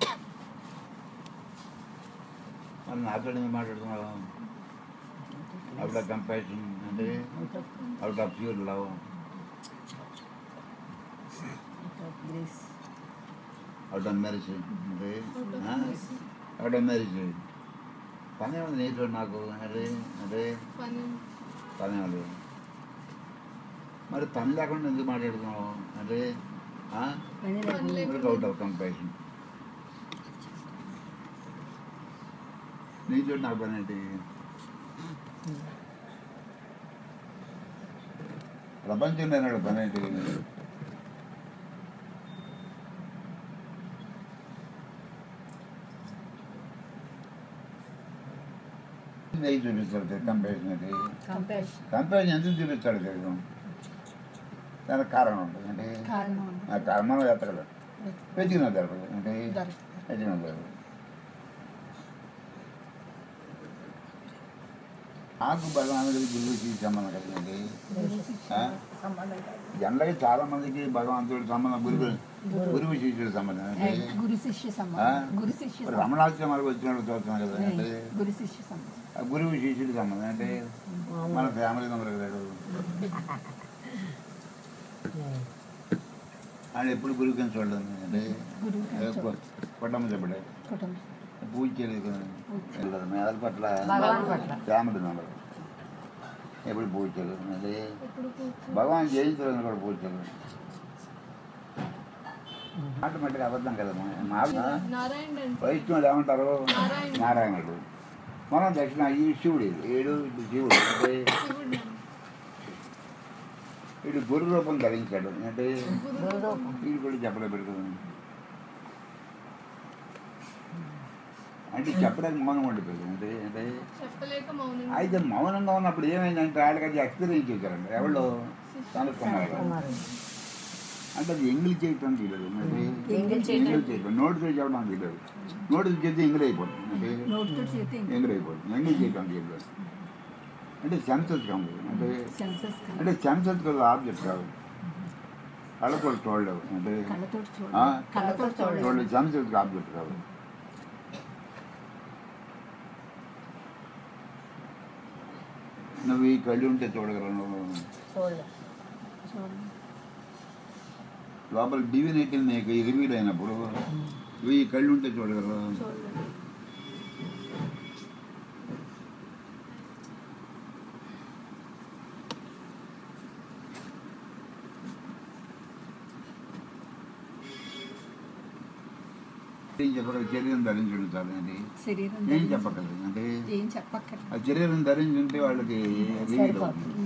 మరి నాతో ఏం మాట్లాడుతున్నావు అవుట్ ఆఫ్ కంపాషన్ అంటే out of pure love grace out of marriage అంటే అవుట్ ఆఫ్ మ్యారేజ్ పని ఉంది నీతో నాకు అదే అదే పని పని ఉంది మరి పని లేకుండా ఎందుకు మాట్లాడుతున్నావు అంటే పని లేకుండా అవుట్ ఆఫ్ కంపాషన్ నీతో నాకు పని ఏంటి ప్రపంచంలో నాడు పని ఏంటి నెయ్యి చూపిస్తాడు కంపారిజన్ అది కంపాషన్ కంపారిజన్ ఎందుకు చూపిస్తాడు తెలుగు దానికి కారణం ఉంటుంది అంటే కారణం ఉంది. ఆ కారణం ఎత్తగలడు వెతికిన దొరకదు అంటే దొరకదు. వెతికిన దొరకదు నాకు భగవానుడికి గురువుకి సంబంధం కలిగింది ఆ? సంబంధం కాదు. జనరల్గా చాలా మందికి భగవంతుడి సంబంధం గురువు గురువు శిష్యుడి సంబంధం అంటే గురు శిష్య ఆ? సంబంధం గురు శిష్య ఇప్పుడు సంబంధం. రమణాశ్రమాలకు వచ్చినప్పుడు చూస్తున్నాం కదా అంటే గురు శిష్య సంబంధం ఆ గురువు శిష్యుడి సంబంధం అంటే మన ఫ్యామిలీ మెంబర్ కదా ఆయన ఎప్పుడు గురువు కింద చూడలేదు అంటే గురువు కింద చూడలేదు. కొట్టమ్మ చెప్పడే కుటుంబం పూజ చేయలేదు కదా వెళ్ళదు మేదల పట్ల భగవాన్ పట్ల. ఫ్యామిలీ మెంబర్ ఎప్పుడు పూజ చేయలేదు అంటే ఎప్పుడు కూర్చో భగవాన్ జయించలేదు కూడా పూజ చేయలేదు ఆటోమేటిక్గా అబద్ధం కదా మా నారాయణ అంటే వైష్ణవుడు ఏమంటారు నారాయణ. నారాయణుడు మనం దక్షిణ ఈ శివుడు ఇది. ఏడు ఇది శివుడు అంటే శివుడు వీడు గురు రూపం ధరించాడు అంటే గురు వీడు కూడా చెప్పలే పెడుతుంది అంటే చెప్పడానికి మౌనం ఉండిపోయింది అంటే అంటే చెప్పలేక మౌనం అయితే మౌనంగా ఉన్నప్పుడు ఏమైందంటే వాళ్ళకి అది ఎక్స్పీరియన్స్ చేశారండి ఎవరు కనుక్కున్నారు కుమారు అంటే అది ఎంగిల్ చేయటం తెలియదు మరి ఎంగిల్ చేయటం. ఎంగిల్ చేయటం నోటితో చెప్పడం తెలియదు నోటితో చెప్తే ఎంగిల్ అయిపోతుంది అంటే నోటితో చేతి ఎంగిల్ అయిపోతుంది ఎంగిల్ చేయటం తెలియదు అంటే సెన్సెస్ కాదు అంటే సెన్సెస్ అంటే సెన్సెస్ కదా ఆబ్జెక్ట్ కాదు కళ్ళతో చూడలేవు అంటే కళ్ళతో ఆ? చూడాలి కళ్ళతో చూడాలి చూడలేదు సెన్సెస్ ఆబ్జెక్ట్ కాదు నువ్వు ఈ కళ్ళు ఉంటే చూడగలను చూడలేదు లోపల డివినిటీ నీకు రివీల్ అయినప్పుడు నువ్వు ఈ కళ్ళు ఉంటే చూడగలవు చూడలేదు ఏం చెప్పగలరు శరీరం ధరించడం చాలు అంటే శరీరం ఏం ధరించి చెప్పగలరు అంటే ఏం చెప్పక్కర్లేదు ఆ శరీరం ధరించుంటే వాళ్ళకి రివీల్ సరిపోతుంది. అవుతుంది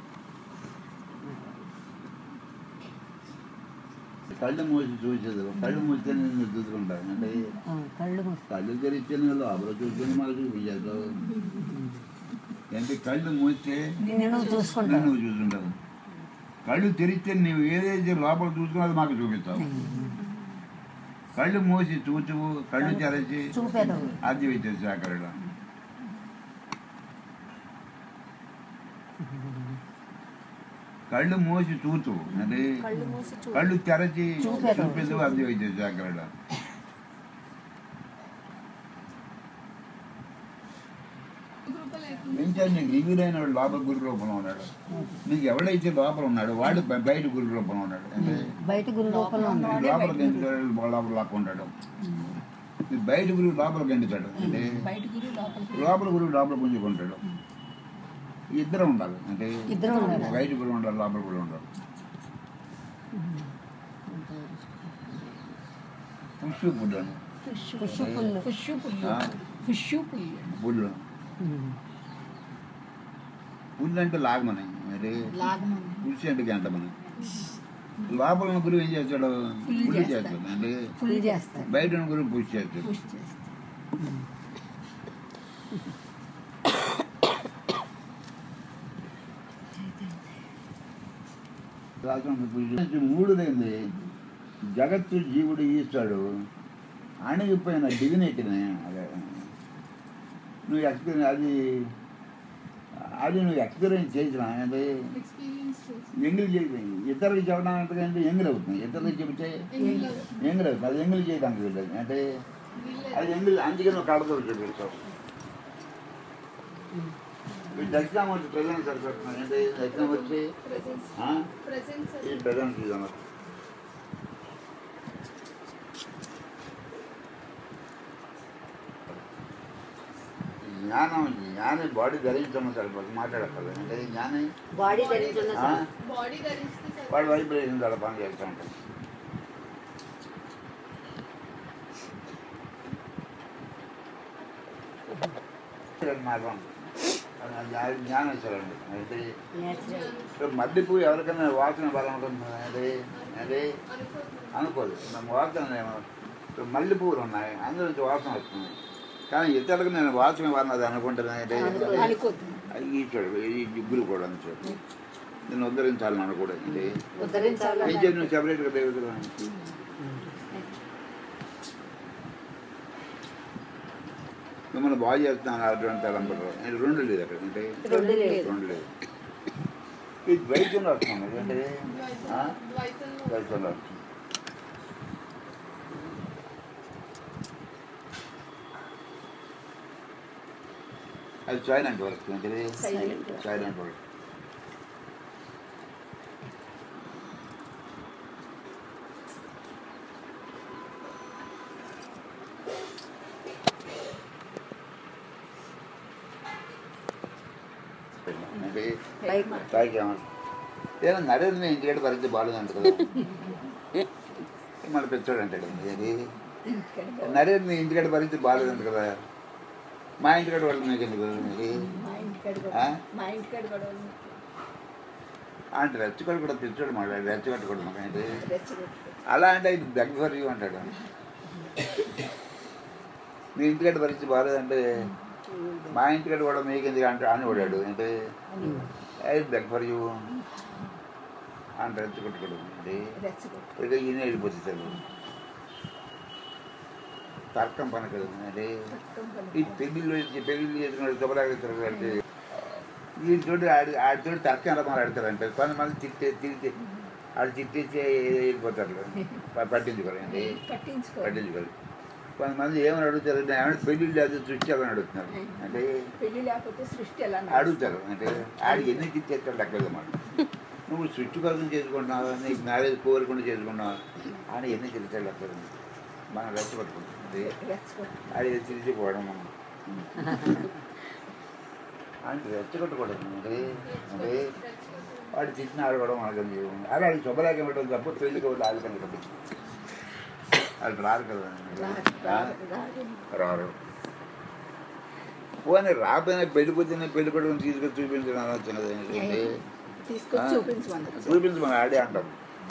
కళ్ళు మూసి చూసేది కళ్ళు మూస్తే నేను చూసుకుంటాను అంటే ఆ, కళ్ళు మూసి కళ్ళు తెరిస్తే నేను లోపల చూసుకొని మళ్ళీ చూపించేస్తావు అంటే కళ్ళు మూస్తే నిన్ను నువ్వు చూసుకుంటావు నువ్వు చూసుకుంటావు కళ్ళు తెరిస్తే నువ్వు ఏదైతే లోపల చూసుకున్నది మాకు చూపిస్తావు కళ్ళు మూసి చూచువు కళ్ళు తెరచి చూపేదవు అది వచ్చేసి అక్కడ కళ్ళు మూసి చూచు అంటే కళ్ళు మూసి చూ కళ్ళు తెరచి చూపేదవు. చూపేది అది వచ్చేసి అక్కడ కృప లేకుండా ఇంకా నీకు రివ్యూలైన వాడు లోపల గురు రూపంలో ఉన్నాడు నీకు ఎవడైతే లోపల ఉన్నాడు వాడు బ- బయట గురు రూపంలో ఉన్నాడు అంటే బయట గురు రూపంలో ఉన్నాడు లోపలికి ఎండుతాడు లోపల లాక్కుంటాడు ఈ బయట గురువు లోపలికి ఎండుతాడు అంటే బయట గురి లోపలికి లోపల గురువు లోపల పుంజుకుంటాడు ఇద్దరు ఉండాలి అంటే ఇద్దరు ఉండాలి. బయట గురువు ఉండాలి లోపల గురువు ఉండాలి పుష్పు పుల్లు అని ఫిష్ పుష్పు పుల్లు ఫిష్ పుల్లు ఆ? ఫిష్ పుల్లు పుల్లు పుల్లు అంటే లాగమని మరి లాగమని పులుసు అంటే గంటమని లోపల ఉన్న గురువు ఏం చేస్తాడు పుల్లు పుల్లు చేస్తాడు. చేస్తాడు అంటే ఫుల్ చేస్తారు బయట ఉన్న గురువు పుష్ చేస్తాడు పుష్ చేస్తే రాసిన పురుషుడు మూడు లేని జగత్తు జీవుడు ఈస్తాడు అణిగిపోయిన డివినిటీని అదే నువ్వు ఎక్స్పీరియన్స్ అది అది నువ్వు ఎక్స్పీరియన్స్ చేసిన అంటే ఎక్స్పీరియన్స్ చేసి ఎంగిల్ చేయి ఇతరులకు చెప్పడానికి అంటే ఎంగిల్ అవుతుంది ఇతరులకు చెబితే ఎంగిల్ ఎంగిల్ అవుతుంది అది ఎంగిల్ చేయడానికి వెళ్ళదు అంటే వీళ్ళే అది ఎంగిల్ అందుకే నువ్వు కడతో చూపిస్తావు ఎగ్జామ్ వచ్చి ప్రజెంట్ సరిపెడుతున్నాను అంటే ఎగ్జామ్ వచ్చి ప్రెసెన్స్ ఆ? ప్రెసెన్స్ ఈ ప్రజెంట్ ఇదన్న జ్ఞానం జ్ఞాని బాడీ ధరించడం సరిపోతుంది మాట్లాడక్కర్లేదు అంటే జ్ఞాని బాడీ ధరించున్న ఆ? బాడీ ధరిస్తే సరే వాడు వైబ్రేషన్ చాలా పని చేస్తూ ఉంటాడు నేచురల్ మార్గం అది అది జ్ఞానేశ్వరండి అయితే నేచురల్ ఇప్పుడు మల్లెపూ ఎవరికైనా వాసన బలముంటుంది అది అది అనుకోకుండా అనుకోదు ನಮ್ಮ వాసన ఏమో ఇప్పుడు మల్లె పువ్వులు ఉన్నాయి అందులో నుంచి వాసన వస్తుంది కానీ ఇతరులకు నేను వాసన వాడినది అనుకుంటున్నాను అంటే అనుకోద్దు అది ఈ చూడు ఈ జిగ్గులు కూడా అని చూడు నేను ఉద్ధరించాలని అనుకోవడం ఇది ఉద్ధరించాలి ఏం చేసి నువ్వు సెపరేట్గా దేవుడు మిమ్మల్ని బాగు చేస్తున్నాను అటువంటి తలంపడరు నేను రెండు లేదు అక్కడ అంటే రెండు లేదు. రెండు లేదు ఇది ద్వైతంలో వస్తుంది ఏంటి ఆ? ద్వైతంలో ద్వైతంలో వస్తుంది అది సైలెంట్ వర్క్ ఏంటిది Silent. సైలెంట్ వర్క్ అంటే పైకి పైకి ఏమన్నా ఏదో నరేంద్ర ఇంటికాడ పరిస్థితి బాగాలేదంట కదా మన పెద్దోడు అంటాడు ఏది నరేంద్ర ఇంటికాడ పరిస్థితి బాగాలేదంట కదా మా ఇంటికాడ వాళ్ళు మీకు ఎందుకు ఇది మా ఇంటికాడ ఆ? కూడా మా ఇంటికాడ కూడా ఉంది. అంటే రెచ్చగొట్టు కూడా పిచ్చోడు మాట్లాడు రెచ్చగొట్టు కూడా మాకు ఏంటి రెచ్చగొట్టు. అలా అంటే ఇది దగ్గర అంటాడు మీ ఇంటికాడ పరిస్థితి బాగాలేదంటే మా ఇంటికాడ కూడా మీకు ఎందుకు అంటే అని పడాడు అంటే అది దగ్గర అంటే రెచ్చగొట్టుకోడు అంటే రెచ్చగొట్టు. ఇక ఈయన వెళ్ళిపోతుంది సార్ తర్కం పనకదు అంటే రక్తం ఈ కలుపుతాం. పెళ్ళిళ్ళు పెళ్ళిళ్ళు చేసుకున్నాడు శుభరాగేశ్వర అంటే ఈ చోటు ఆడి ఆడి చోటు తర్కం ఎలా మాట్లాడతారంటే కొంతమంది తిట్టే తిరిగితే ఆడు తిట్టేసి వెళ్ళిపోతారు ప- పట్టించుకోరు అండి పట్టించుకో పట్టించుకోరు కొంతమంది ఏమని అడుగుతారు అంటే ఏమైనా పెళ్ళిళ్ళు లేదు సృష్టి అని అడుగుతున్నారు అంటే పెళ్లి లేకపోతే సృష్టి ఎలా అడుగుతారు అంటే ఆడు ఎన్ని తిట్టేస్తాడు లెక్కలేదు మాట నువ్వు సృష్టి కోసం చేసుకుంటున్నావా నీకు మ్యారేజ్ కోరుకుండా చేసుకుంటున్నావా అని ఎన్ని తిరుగుతాడు లెక్కలేదు మనం రెచ్చగొట్టుకుంటుంది రెచ్చగొట్టు. అది తిరిగిపోవడం మనం అంటే రెచ్చగొట్టకూడదు అంటే అంటే వాడు తిట్టిన ఆడకూడదు మనకు అదే అది శుభలేఖ పెట్టడం తప్ప పెళ్లికి ఒకటి ఆలకం కదా వాళ్ళు రారు కదా ఆ? రారు పోనీ రాపోయినా పెళ్లి పొద్దున్న పెళ్లి కొడుకుని తీసుకొని చూపించడం అనొచ్చు కదా ఏంటి? తీసుకొచ్చి ఆ? చూపించమన్నారు చూపించమని ఆడే అంటాం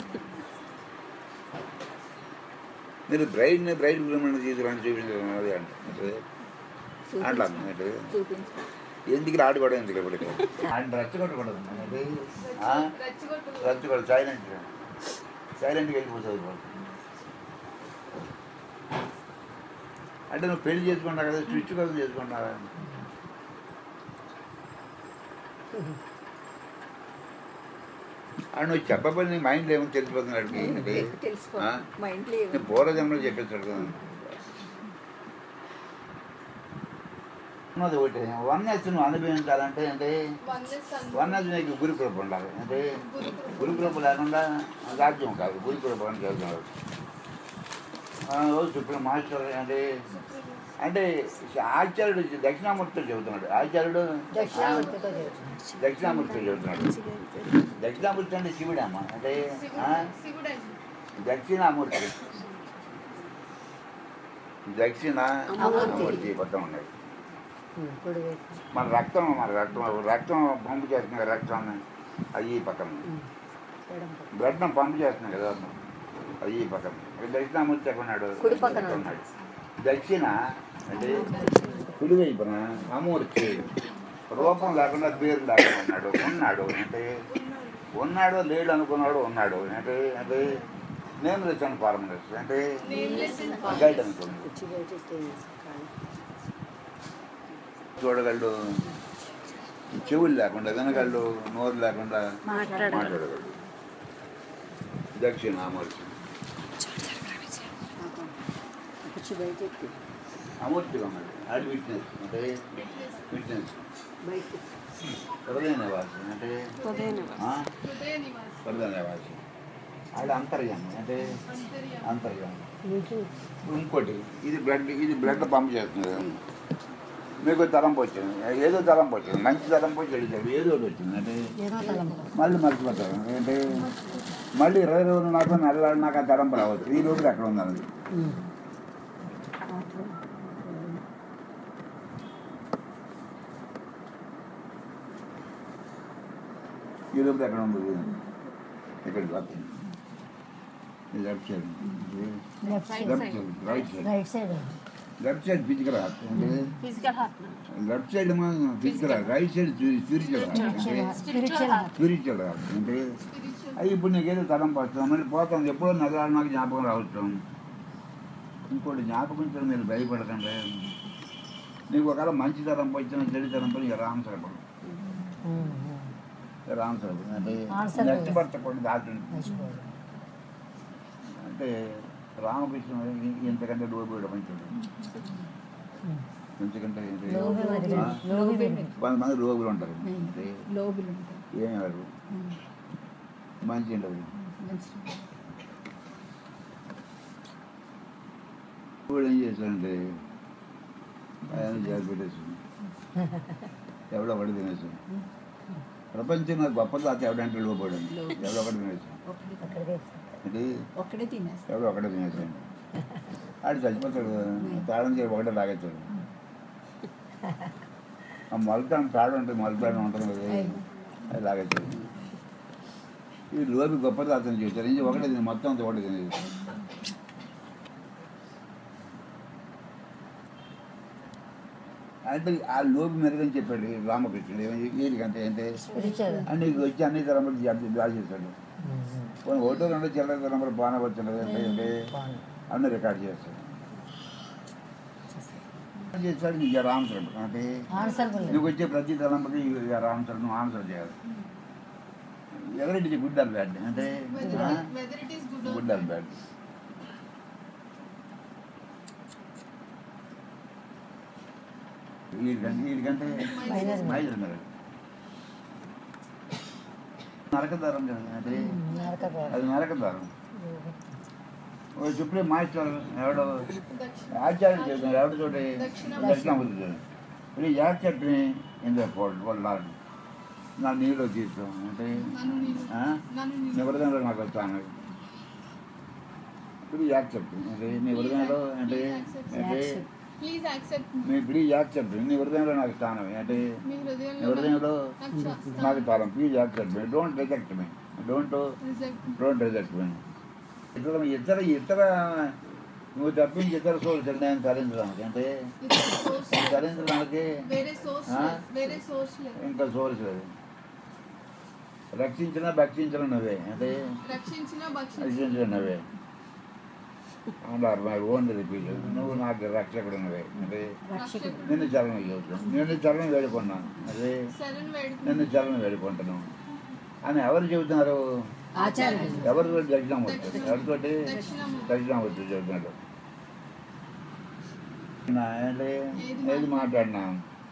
మీరు బ్రైడ్ని బ్రైడ్ గ్రూమ్ని తీసుకురండి చూపించడం అది అంటే అట్లా అంటే చూపించు ఎందుకు ఆడుకోవడం ఎందుకు ఇప్పటికి ఆయన రెచ్చగొట్టకూడదు అంటే ఆ? రెచ్చగొట్టు రెచ్చగొడదు సైలెంట్ సైలెంట్గా వెళ్ళిపోతుంది ఇప్పుడు. అంటే నువ్వు పెళ్లి చేసుకున్నావు కదా స్విచ్ కోసం చేసుకున్నావా అని నువ్వు చెప్పబోయి నీ మైండ్లో ఏమో తెలిసిపోతున్నాడు అంటే తెలుసుకో ఆ? మా ఇంట్లో ఏమి- నేను పూర్వజన్మలో చెప్పేస్తాడు కదా ఉన్నది ఒకటి వన్నెస్ నువ్వు అనుభవించాలంటే అంటే వన్నెస్ అను- వన్నెస్ నీకు గురి కృప ఉండాలి అంటే గురుకృప. గురి కృప లేకుండా రాజ్యం కాదు గురి కృప అని చేస్తున్నారు సుప్రీం మాస్టర్ అంటే అంటే ఆచార్యుడు దక్షిణామూర్తితో చెబుతున్నాడు ఆచార్యుడు దక్షిణామూర్తితో చేర్చు. దక్షిణామూర్తితో చెబుతున్నాడు దక్షిణామూర్తి అంటే శివుడు అమ్మ అంటే శివుడు ఆ? శివుడండి దక్షిణామూర్తి దక్షిణ అమూర్తి. మూర్తి పట్టం ఉన్నాయి ఉమ్, కుడి వైపు. మన రక్తం మన రక్తం రక్తం పంపు చేస్తున్నాం కదా రక్తం అవి ఈ పక్కన ఉమ్, ఎడమ పక్క. బ్లడ్ పంపు చేస్తున్నాం కదా అవి ఈ పక్కన ఇక్కడ దక్షిణామూర్తి ఎక్కడ ఉన్నాడు కుడి పక్కన ఇక్కడ ఉన్నాడు దక్షిణ అంటే కుడి వైపున అమూర్తి రూపం లేకుండా పేరు లేకుండా ఉన్నాడు ఉన్నాడు అంటే ఉన్నాడు లేడు అనుకున్నాడు ఉన్నాడు అంటే అంటే నేను తెచ్చాను ఫార్ములేస్ అంటే నేమ్లెస్ ఇన్ గైడ్ అనుకోండి కుర్చీ బయట ఎత్తేసి కాళ్ళు. చూడగలడు చెవులు లేకుండా వినగలడు నోరు లేకుండా మాట్లాడగలడు. మాట్లాడగలడు దక్షిణ అమూర్తి ఆహా. కుర్చీ బయట ఎత్తి అమూర్తిగా ఉన్నాడు అది విట్నెస్ అంటే విట్నెస్ బయట హృదయ నివాసి అంటే ఆ? హృదయ నివాసి హృదయ నివాసి ఆడ అంతర్యామి అంటే అంతర్యామి అంతర్యామి నుంచి ఇంకోటి ఇది బ్లడ్ ఇది బ్లడ్ పంప్ చేస్తుంది కదా. మీకు తలంపు వచ్చింది ఏదో తలంపు వచ్చింది మంచి తలంపు వచ్చి వెళ్ళింది ఏదో ఒకటి వచ్చింది అంటే ఏదో తలంపు మళ్ళీ మర్చిపోతారు అంటే మళ్ళీ ఇరవై రోజులు నాకు నెల నాకు ఆ తలంపు రావచ్చు ఈ రోజు అక్కడ ఉందండి ఉమ్. అట్లా. ఈ లోపల ఎక్కడ ఉండదు ఇక్కడ లెఫ్ట్ ఇది left side left side left side right side right side left side physical heart అంటే physical heart left side physical heart right side spiritual heart అంటే స్పిరిచువల్ హార్ట్ స్పిరిచువల్ హార్ట్ అంటే స్పిరిచువల్ అది ఇప్పుడు నీకేదో తలం పడుతుంది మళ్ళీ పోతాం ఎప్పుడో నగరాలు నాకు జ్ఞాపకం రావచ్చు ఇంకోటి జ్ఞాపకం చేయడం మీరు భయపడకండి నీకు ఒకవేళ మంచి తరం వచ్చిన చెడు తరం పోయి రామసరపడు రామసరపడు అంటే ఆన్సర్ నెక్స్ట్ భర్త కూడా దాచండి మర్చిపోదు అంటే రామకృష్ణ ఇంతకంటే డోబీడు మంచిది ఎందుకంటే ఏంటి? లోబి మరి ఆ? లోబి మరి కొంతమంది రోగులు ఉంటారు అంటే లోబులు ఉంటాయి ఏం ఎవరు మంచి ఉండదు మంచి ఇప్పుడు ఏం చేశాడంటే ఆయన జాగ్రత్త పెట్టేసి ఎవడో ఒకటి తినేసాం ప్రపంచం నాకు గొప్ప తాత ఎవడంటే లోపడాను ఎవడో ఒకటి తినేసాం ఒకటి అక్కడికి అంటే ఒక్కడే తినేస్తాం ఎవడో ఒకటే తినేసాం ఆడు చచ్చిపోతాడు తాళం చేసి ఒకటే తాగేస్తాడు ఆ మొలతాను తాడు ఉంటుంది మొలతాడు ఉంటుంది కదా అది లాగేస్తాడు ఈ లోపి గొప్ప తాతని చేశారు ఇది ఒకటే తిని మొత్తం అంతా ఒకటే తినేది అంటే ఆ లోపి మెరుగని చెప్పాడు ఈ రామకృష్ణుడు ఏమని వీడికంటే ఏంటంటే స్పిరిచువల్ అన్ని వచ్చి అన్ని తరములు జాబ్ చేశాడు పోనీ ఒకటో రెండో చిల్లర తరములు బాగానే వచ్చింది అంటే బాగుంది అన్ని రికార్డ్ చేస్తాడు చేస్తాడు నీకు రామచరం అంటే ఆన్సర్ నువ్వు వచ్చే ప్రతి తలంపుకి రామచరం నువ్వు ఆన్సర్ చేయాలి ఎవరైతే గుడ్ ఆర్ బ్యాడ్ అంటే whether it is good good or bad వీడికంటే వీడికంటే మైనర్ మైనర్ మరి నరకదారం కదా అంటే నరకదారు అది నరకదారం ఓ సుప్రీం మాస్టర్ ఎవడో దక్షిణ ఆచార్యం చేశారు ఎవరి చోటి దక్షిణ దక్షిణామూర్తి ఇది యాక్సెప్ట్ని ఇన్ ద ఫోల్డ్ వాళ్ళ నా నీళ్ళు తీసుకో అంటే నన్ను నేను ఆ? నన్ను నీ నేను వరదంలో నాకు వస్తాను ఇప్పుడు యాక్సెప్ట్ అంటే నీ వరదంలో అంటే అంటే ప్లీజ్ యాక్సెప్ట్ మీ ఇప్పుడు యాక్సెప్ట్ నీ వరదంలో నాకు స్థానం అంటే మీ నీ హృదయంలో వరదంలో నాకు చా- నాకు స్థానం please accept me don't reject me don't reject don't reject me ఇతర ఇతర ఇతర నువ్వు తప్పించి ఇతర సోర్స్ నేను తరించడానికి అంటే ఇతర సోర్స్ తరించడానికి వేరే సోర్స్ ఆ? వేరే సోర్స్ లేదు ఇంకా సోర్స్ లేదు రక్షించిన భక్షించిన నువ్వే అంటే రక్షించిన భక్షించిన రక్షించిన నువ్వే అన్నారు మై ఓన్ రిపీట్ నువ్వు నాకు రక్షకుడు నువ్వే అంటే రక్షకుడు నిన్ను చరణం చూస్తాను నేను చరణం వేడుకున్నాను అదే శరణ్ వేడుకు నిన్ను చరణం వేడుకుంటాను అని ఎవరు చెబుతున్నారు ఆచార్యులు ఎవరు దక్షిణామూర్తి ఎవరితోటి దక్షిణామూర్తి. దక్షిణామూర్తి చెబుతున్నాడు నా అంటే ఏది మాట్లాడినా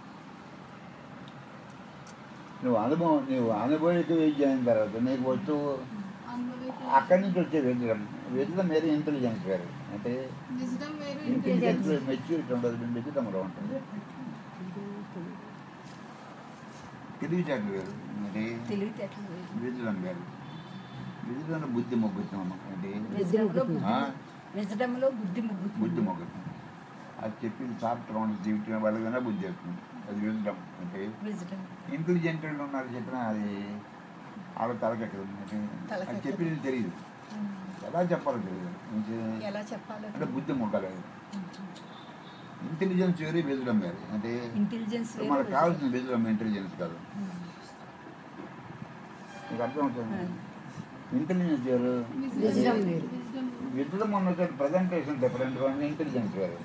నువ్వు అనుభవం నువ్వు అనుభవిక విద్య అయిన తర్వాత నీకు వస్తువు అనుభవిక అక్కడి నుంచి వచ్చే వెతడం వెతడం వేరే ఇంటెలిజెన్స్ వేరు అంటే విజ్డమ్ వేరు ఇంటెలిజెన్స్ మెచ్యూరిటీ ఉండదు వెతడంలో ఉంటుంది తెలివితేటలు వేరు అంటే తెలివితేటలు వేరు. వెతడం వేరు వెతడంలో బుద్ధి మొగ్గుతాం అంటే విజ్డమ్లో ఆ? విజ్డమ్లో బుద్ధి ముగ్గు బుద్ధి మొగ్గుతాం అది చెప్పింది సాఫ్ట్గా ఉండదు జీవితం వాళ్ళకైనా బుద్ధి వస్తుంది అది వెతడం అంటే విజ్డమ్ ఇంటెలిజెంట్ వాళ్ళు ఉన్నారు చెప్పినా అది ఆవిడ తలకెక్కదు అంటే అది చెప్పింది తెలియదు ఎలా చెప్పాలో తెలియదు ఇంకే- ఎలా చెప్పాలో అంటే బుద్ధి మొగ్గలేదు ఇంటెలిజెన్స్ వేరే బెదడం వేరు అంటే ఇంటెలిజెన్స్ వేరు, మనకు కావాల్సిన బెదడం ఇంటెలిజెన్స్ కాదు మీకు అర్థమవుతుంది ఇంటెలిజెన్స్ వేరు Wisdom వేరు. విజ్డమ్ విజడం అన్న ప్రజెంటేషన్ డిఫరెంట్ ఇంటెలిజెన్స్ వేరు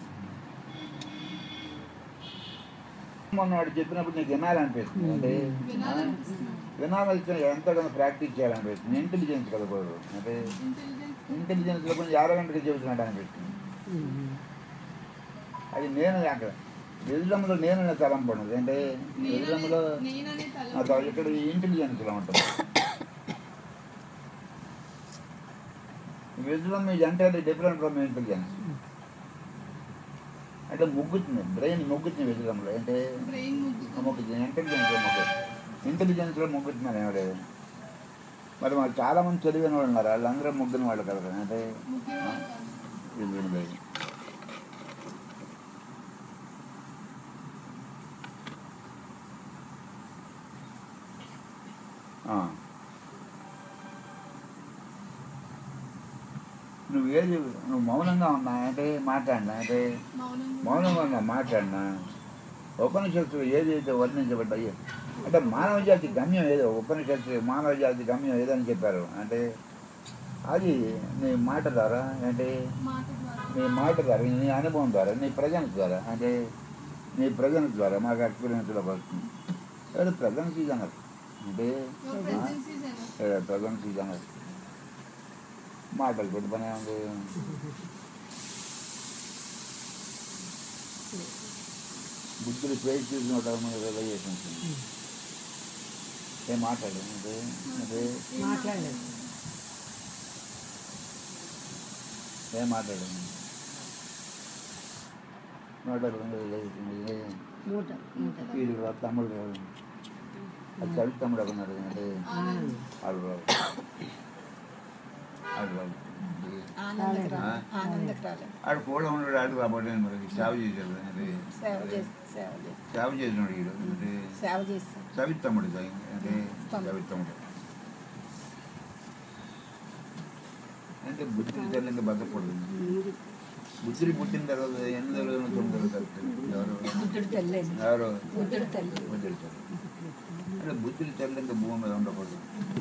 మొన్న వాడు చెప్పినప్పుడు నీకు వినాలనిపిస్తుంది అంటే వినాలనిపిస్తుంది వినాలనిపిస్తే ఎంతగానో ప్రాక్టీస్ చేయాలనిపిస్తుంది ఇంటెలిజెన్స్ కదా కూడా అంటే ఇంటెలిజెన్స్ ఇంటెలిజెన్స్లో కొంచెం అరగంటగా చెబుతున్నాడు అనిపిస్తుంది అది నేను అక్కడ విజడంలో నేను తలంపడదు అంటే విజడంలో నేననే ఆ తల తర్వాత ఇక్కడ ఇంటెలిజెన్స్లో ఉంటుంది wisdom is entirely different from intelligence అంటే ముగ్గుతుంది బ్రెయిన్ ముగ్గుతుంది విజడంలో అంటే బ్రెయిన్ ముగ్గుతుంది మొగ్గుతుంది ఇంటెలిజెన్స్లో మొగ్గుతుంది ఇంటెలిజెన్స్లో ముగ్గుతున్నారు ఏమలేదు మరి మాకు చాలా మంది చదివిన వాళ్ళు ఉన్నారు వాళ్ళందరూ ముగ్గుని వాళ్ళు కదా అంటే ముగ్గురు వాళ్ళు కాదు. విజడం లేదు ఆ. నువ్వు ఏది నువ్వు మౌనంగా ఉన్నా అంటే మాట్లాడినా అంటే మౌనంగా మౌనంగా ఉన్నా మాట్లాడినా ఉపనిషత్తులు ఏదైతే వర్ణించబడ్డాయో అంటే మానవ జాతి గమ్యం ఏదో ఉపనిషత్తు మానవ జాతి గమ్యం ఏదని చెప్పారు అంటే అది నీ మాట ద్వారా అంటే మాట ద్వారా నీ మాట ద్వారా నీ అనుభవం ద్వారా నీ ప్రజెన్స్ ద్వారా అంటే నీ ప్రజెన్స్ ద్వారా మాకు ఎక్స్పీరియన్స్లో వస్తుంది ఏదో ప్రజెన్స్ ఇది అన్నారు అంటే Your presence is enough. ఏదో ప్రజెన్స్ ఇది అన్నారు మాటలు పెట్టి పని ఉంది బుద్ధుడు పేరు చూసినట్టు రిలైజేషన్ ఏం మాట్లాడు అంటే అంటే మాట్లాడలేదు ఏం మాట్లాడు మాట్లాడు రిలైజేషన్ మూట మూట వీడు రా తమ్ముడు రాడు అది చదువు తమ్ముడు అన్నాడు అంటే ఆనంద్. ఆడు రాడు ఆడు రాడు ఆనందకరాలు ఆనందకరాలు ఆడు కూడా ఉన్నాడు ఆడు రాబోయే మరి సేవ చేశాడు అంటే సేవ చేసి సేవ చేసి సేవ చేసినాడు వీడు అంటే సేవ చేస్తాం సవి తమ్ముడు సాయి అంటే తమ్ముడు. సవి తమ్ముడు అంటే బుద్ధిని తెల్లంగా బతకూడదు బుద్ధిని పుట్టిన తర్వాత ఎన్ని రోజులు తొమ్మిది రోజులు ఎవరు బుద్ధుడు తల్లేదు ఎవరు బుద్ధుడు తల్లి బుద్ధుడు తల్లి అంటే బుద్ధుడు తెల్లంగా భూమి మీద ఉండకూడదు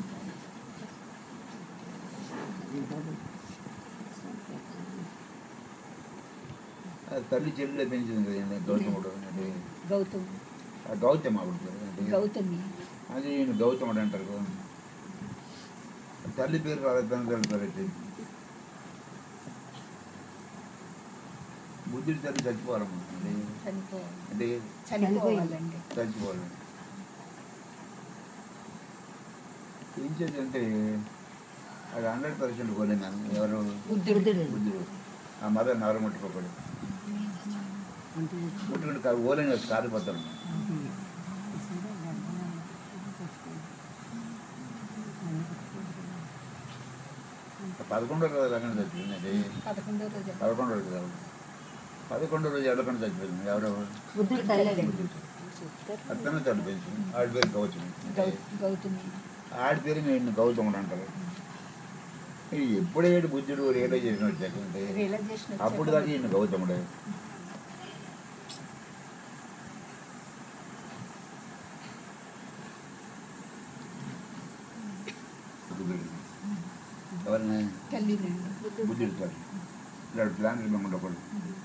అది తల్లి చెల్లెలే పెంచింది కదండి గౌతముడు అంటే గౌతమ్ ఆ గౌతమ ఆవిడ అంటే గౌతమి అది ఈయన గౌతముడు అంటారు కదా. తల్లి పేరు రాలేదు తన తల్లి పేరు వచ్చింది బుద్ధుడి తల్లి చచ్చిపోవాలమ్మా అంటే చనిపోవాలి అంటే చనిపోవాలండి చచ్చిపోవాలి ఏం చేద్దంటే అది హండ్రెడ్ పర్సెంట్ కోలేనాను ఎవరు బుద్ధుడు బుద్ధుడు ఆ మదర్ నవర ముట్టుకోకూడదు ముట్టుకుంటే కాదు ఓలేని కాలిపోతాడు పదకొండో రోజు ఎక్కడ చచ్చిపోయింది అది పదకొండో రోజు పదకొండో రోజు కాదు పదకొండో రోజు ఎడకుండా చచ్చిపోయింది ఎవరు బుద్ధుడు తల్లి అతనే చనిపోయింది ఆడి పేరు గౌతమి గౌ గౌతమి ఆడి పేరు నేను గౌతముడు అంటారు ఇది ఎప్పుడేడు బుద్ధుడు రేటో చేసిన వచ్చాకంటే రియలైజేషన్ అప్పుడు దాకా ఈయన గౌతముడే ఎవరిని తల్లినండి బుద్ధుడు సార్ ఇలా ప్లాన్ మేము ఉండకూడదు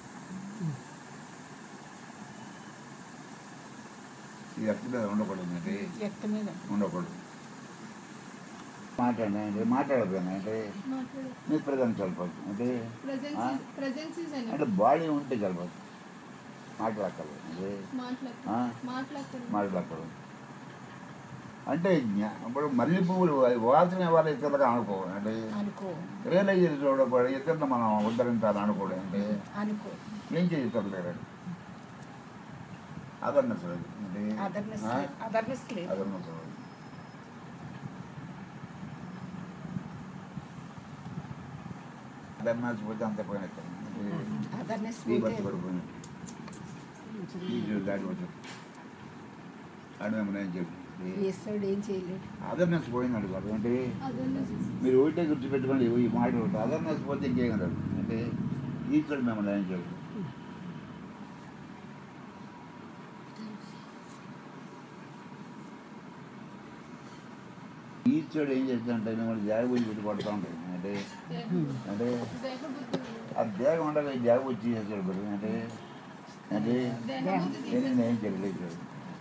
ఇది ఎక్కడ మీద ఉండకూడదు అంటే ఎక్క మీద ఉండకూడదు మాట్లాడినా అంటే మాట్లాడకపోయినా అంటే మాట్లాడు. నీ ప్రధాన చనిపోతుంది అంటే Presence ఆ? is- presence is enough. అంటే బాడీ ఉంటే చనిపోతుంది మాట్లాడక్కర్లేదు అంటే మాట్లాడు. ఆ? మాట్లాడతాడు. మాట్లాడక్కర్లేదు అంటే జ్ఞా- ఇప్పుడు మల్లె పువ్వులు అవి వాసన వాళ్ళ ఇతరులుగా అనుకోవాలి అంటే అనుకో రియలైజర్ చూడకూడదు ఇతరులు మనం ఉద్ధరించాలని అనుకోవడం అంటే అనుకో ఏం చేసి ఇతరులు లేరు అదర్నెస్ లేదు అంటే అదర్నెస్ ఆ? అదర్నెస్ లేదు అదర్నెస్ లేదు అదర్నెస్ పోతే అంత పోయినట్టు అదర్నెస్ ఈ పోతే బస్సు పడిపోయినట్టు ఈ చూడు దాటి వచ్చి అడమే ఏం చెప్పి ఈశ్వరుడు ఏం చేయలేడు అదర్నెస్ పోయింది అడుగుతారు అంటే Otherness is- మీరు ఒకటే గుర్తుపెట్టుకోండి ఈ మాట ఒకటి అదర్నెస్ పోతే ఇంకేం కదా అంటే ఈశ్వరుడు మిమ్మల్ని ఏం చెప్పు ఈశ్వరుడు ఏం చేస్తాడంటే మిమ్మల్ని జాగ్రత్త పెట్టి కొడతా ఉంటాడు అంటే అంటే దేహబుద్ధులు. ఆ దేహం ఉండగా ఈ జాబ్ వచ్చి చేస్తాడు మరి అంటే అంటే దేహబుద్ధి నేను తీసేస్తాడు. ఏం చేయలేదు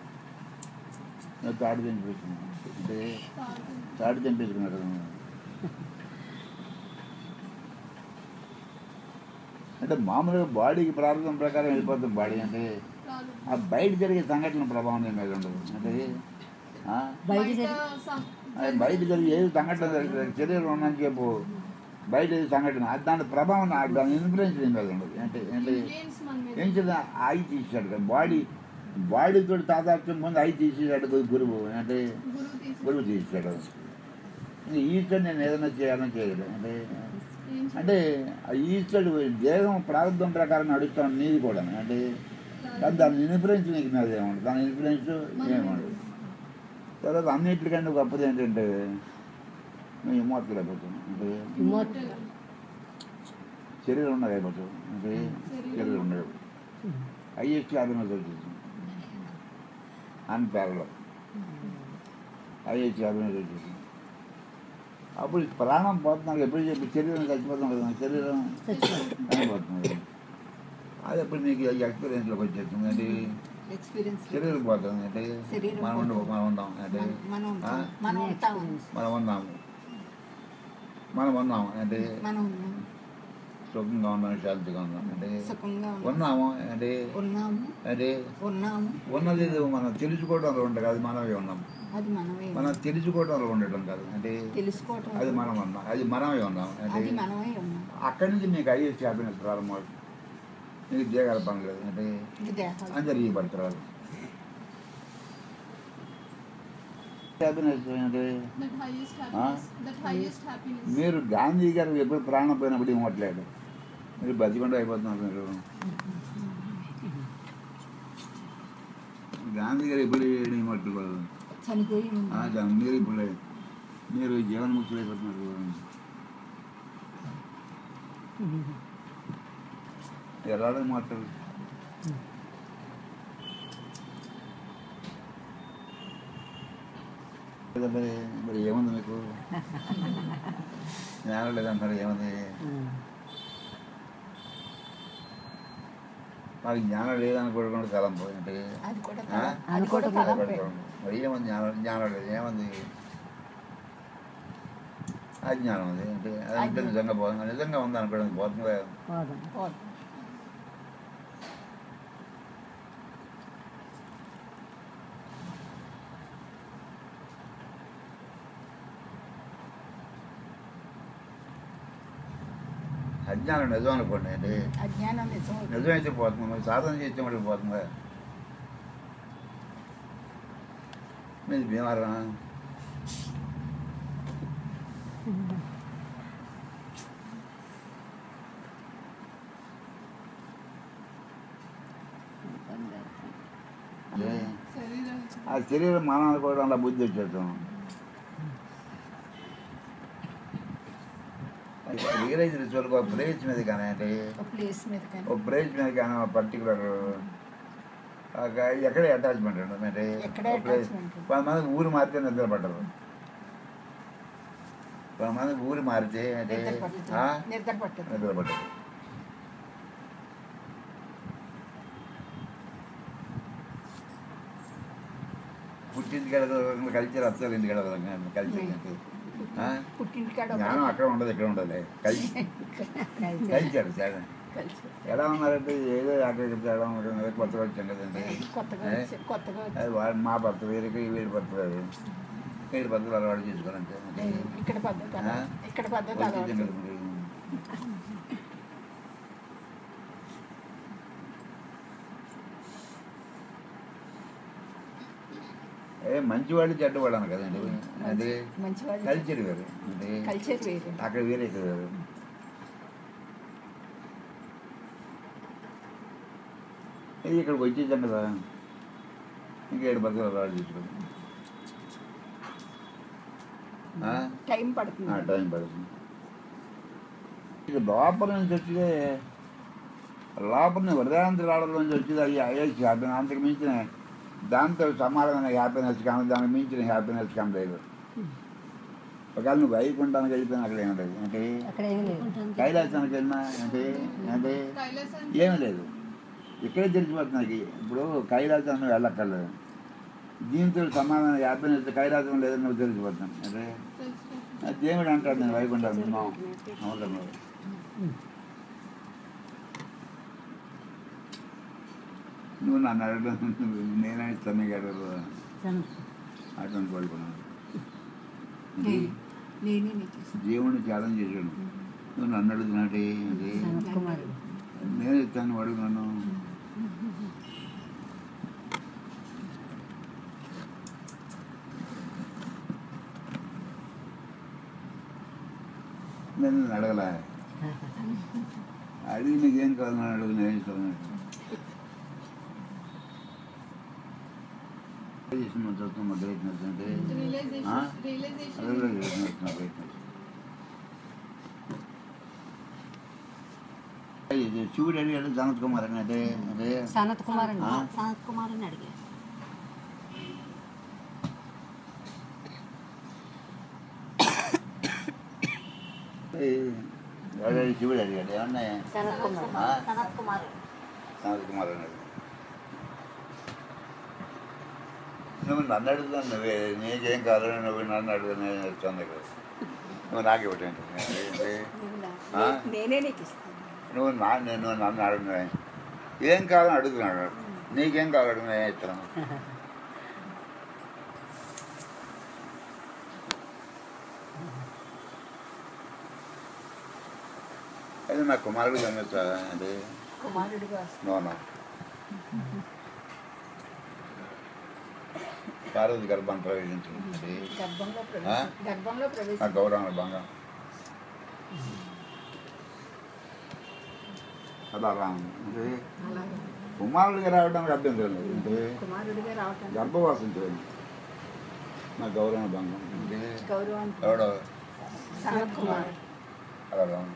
నేను తాడు చంపేసుకున్నాను అంటే తాడు. తాడు చంపేసుకున్నాడు అంటే మామూలుగా బాడీకి ప్రారంభం ప్రకారం వెళ్ళిపోతుంది బాడీ అంటే తాడు. ఆ బయట జరిగే సంఘటన ప్రభావం దీని మీద ఉండదు అంటే ఆ? బయట బయట జరిగే- సం- అది బయట జరిగే ఏది సంఘటన జరుగుతుంది శరీరం ఉన్నని చెప్పు బయట ఏది సంఘటన అది దాని ప్రభావం ఆ- దాని ఇన్ఫ్లుయెన్స్ దీని మీద ఉండదు అంటే అంటే influence మన మీద. ఏం చేద్దాం ఐ తీసాడు కదా బాడీ బాడీతో తాదాత్మ్యం ముందు ఐ తీసేసాడు గురువు అంటే గురువు తీసి- గురువు తీసాడు ఈశ్వరుడు నేను ఏదైనా చేయాలని చేయలేదు అంటే ఏం చేయాలి? అంటే ఆ ఈశ్వరుడు దేహం ప్రారంభం ప్రకారం నడుస్తాను నీది కూడా అంటే కానీ దాని ఇన్ఫ్లుయెన్స్ నీకు మీద ఏముండదు దాని ఇన్ఫ్లుయెన్స్ ఏముండదు తర్వాత అన్నిటికంటే గొప్పది ఏంటంటే నువ్వు ఇమోత్తలు అయిపోతున్నావు అంటే ఇమ్మోర్టల్ శరీరం ఉన్నది అయిపోతుంది అంటే శరీరం ఉండదు హైయెస్ట్ హ్యాపీనెస్ వచ్చేసింది అన్పారలో హైయెస్ట్ హ్యాపీనెస్ వచ్చేసింది అప్పుడు ప్రాణం పోతున్నాడు ఎప్పుడు చెప్పి శరీరం చచ్చిపోతాం కదా శరీరం చనిపోతుంది అది ఎప్పుడు నీకు ఎక్స్పీరియన్స్లోకి వచ్చేస్తుంది అంటే ఎక్స్పీరియన్స్ శరీరం పోతుంది అంటే శరీరం మనం ఉండ పోతుంది. మనం ఉందాం అంటే మనం ఆ? మనం ఉంటాము మనం ఉన్నాము మనం ఉన్నాం అంటే మనం ఉన్నాము సుఖంగా ఉన్నాం శాంతిగా ఉన్నాం అంటే సుఖంగా ఉన్నాము ఉన్నాము అంటే ఉన్నాము అంటే ఉన్నాము ఉన్నది ఏదో మనం తెలుసుకోవడంలో ఉండదు కాదు మనమే ఉన్నాం అది మనమే మనం తెలుసుకోవడంలో ఉండటం కాదు అంటే తెలుసుకోవటం అది మనం ఉన్నాం అది మనమే ఉన్నాం అంటే అది మనమే ఉన్నాం అక్కడి నుంచి మీకు అయ్యేసి హ్యాపీనెస్ ప్రారంభం మీకు దేగాల పని లేదు అంటే ఇది దేహాలు అందరు ఈ పడతారు హ్యాపీనెస్ అంటే That highest happiness. That highest happiness. మీరు గాంధీ గారు ఎప్పుడు ప్రాణం పోయినప్పుడు ఇవ్వట్లేదు మీరు బతికుండా అయిపోతున్నారు మీరు గాంధీ గారు ఎప్పుడు ఇవ్వట్లు చనిపోయి ఉన్నాం. మీరు ఇప్పుడు మీరు జీవన్ముక్తులు అయిపోతున్నారు ఎలా మాట్లాడు మరి మరి ఏముంది మీకు జ్ఞానం లేదంటారు ఏముంది నాకు జ్ఞానం లేదనుకోవడం కాలం పోయింది అది కూడా ఆ? తల- అది కూడా తలంపే మరి ఏముంది జ్ఞానం జ్ఞానం లేదు ఏముంది అజ్ఞానం ఉంది అంటే అదంటే నిజంగా పోతుంది నిజంగా ఉంది అనుకోవడం పోతుంది పోదాం పోదు. అజ్ఞానం నిజం అనుకోండి అంటే అజ్ఞానం నిజం నిజమైతే పోతుంది మరి సాధన చేస్తే మటుకు పోతుందా మీది బీమారా ఏ? శరీరం ఆ శరీరం మనం అనుకోవడం అలా బుద్ధి వచ్చేస్తాం రియలైజ్ రిచువల్ ఒక ప్లేస్ మీద కానీ అంటే ఒక ప్లేస్ మీద కానీ ఒక ప్లేస్ మీద కానీ ఒక పర్టికులర్ ఎక్కడ అటాచ్మెంట్ ఉండదు అంటే ఎక్కడ ఒక place- attachment? కొంతమంది ఊరు మారితే నిద్ర పట్టరు కొంతమంది ఊరు మారితే అంటే నిద్ర పట్టదు ఆ? నిద్ర పట్టదు నిద్ర పట్టదు పుట్టింటికి వెళ్ళదు కల్చర్ అసలు ఇంటికి వెళ్ళదు కల్చర్ ఆ? పుట్టింటికాడ జ్ఞానం అక్కడ ఉండదు ఇక్కడ ఉండదు కల్చర్ కల్చర్ చాలా కలిసి ఎలా ఉన్నారంటే ఏదో అక్కడికి తేడా ఉంటుంది కొత్తగా వచ్చాం కదండి కొత్తగా ఏ? వచ్చి- కొత్తగా వచ్చి- అది వాడు మా భర్త వేరుకి వీడి భర్త వేరు వీడి భర్తలు అలవాటు చేసుకోవాలంటే ఇక్కడ పద్ధతి అలా- ఆ? ఇక్కడ పద్ధతి వచ్చి అలవాటు తినదు మరి. ఏ మంచివాళ్ళు చెడ్డవాళ్ళు అన్న కదండి అది మంచివాళ్ళు కల్చర్ వేరు అంటే కల్చర్ వేరు అక్కడ వేరే ఇక్కడ వేరు ఇది ఇక్కడికి వచ్చేసాం కదా ఇంకా ఏడు బతులు అలవాటు చేసుకోండి ఆ? టైం ఆ, పడుతుంది టైం పడుతుంది ఇక లోపల నుంచి వచ్చితే లోపల నుంచి హృదయాంతర రావడం నుంచి వచ్చేది అది అయ్యేసి హ్యాపీ అంతకు మించిన దాంతో సమానమైన హ్యాపీనెస్ కానీ దానికి మించిన హ్యాపీనెస్ కానీ లేదు ఒకవేళ నువ్వు వైకుంఠానికి వెళ్ళిపోయినా అక్కడ ఏం లేదు అంటే అక్కడ ఏమీ లేదు కైలాసానికి వెళ్ళినా అంటే అంటే కైలాసానికి ఏమీ లేదు ఇక్కడే తెలిసిపోతుంది ఇప్పుడు కైలాసం నువ్వు వెళ్ళక్కర్లేదు దీంతో సమానమైన హ్యాపీనెస్ కైలాసం లేదని నువ్వు తెలిసిపోతాను అంటే తెలుసుకో. ఆ దేవుడు అంటాడు నేను వైకుంఠం ఉన్నాం అవును నువ్వు నన్ను అడగడం నేనే ఇస్తాను గారు అటువంటి పడుకున్నాను నే- నేనే నీకు ఇస్తాను. దేవుడిని ఛాలెంజ్ చేశాడు నువ్వు నన్ను అడుగుతున్నట్టు ఏంటి సనత్ కుమార్ నేను ఇస్తాను అడుగున్నాను నేను నిన్ను అడగలే అడిగి నీకేం కావాలని అడుగు నేను ఇస్తాను చేసిన చదువు మా గ్రేట్నెస్ అంటే Realization- ఆ? realization. అదే గ్రేట్నెస్ నా గ్రేట్నెస్ శివుడు అడిగాడు సనత్ కుమార్ అని అంటే అంటే సనత్ కుమార్ అండి ఆ? సనత్ కుమార్ అని అడిగా వాడు శివుడు అడిగాడు ఏమన్నా సనత్ కుమార్ ఆ? సనత్ కుమార్ సనత్ కుమార్ అన్నాడు నువ్వు నన్ను అడుగుతాను నువ్వే నీకేం కావాలని నువ్వు నన్ను అడుగు నేను ఇస్తాను కదా నువ్వు నాకు ఇవ్వటండి ఆ? నేనే నీకు ఇస్తాను నువ్వు నా నేను నన్ను అడుగున్నా ఏం కావాలని అడుగుతున్నాడు నీకేం కావాలి నేను ఇస్తాను అది నా కుమారుడు కనిపిస్తా అంటే కుమారుడిగా నోనో పార్వతి గర్భాన్ని ప్రవేశించింది గర్భంలో ఆ? ప్రవేశ గర్భంలో నా ప్రవేశ గౌరవం భంగం అలా రాము అంటే అలాగే కుమారుడిగా రావడానికి అభ్యంతరం లేదు అంటే కుమారుడిగా రావటం గర్భవాసం చేయండి నా గౌరవ భంగం అంటే గౌరవం ఎవడో సనత్ కుమార్ అలా రాము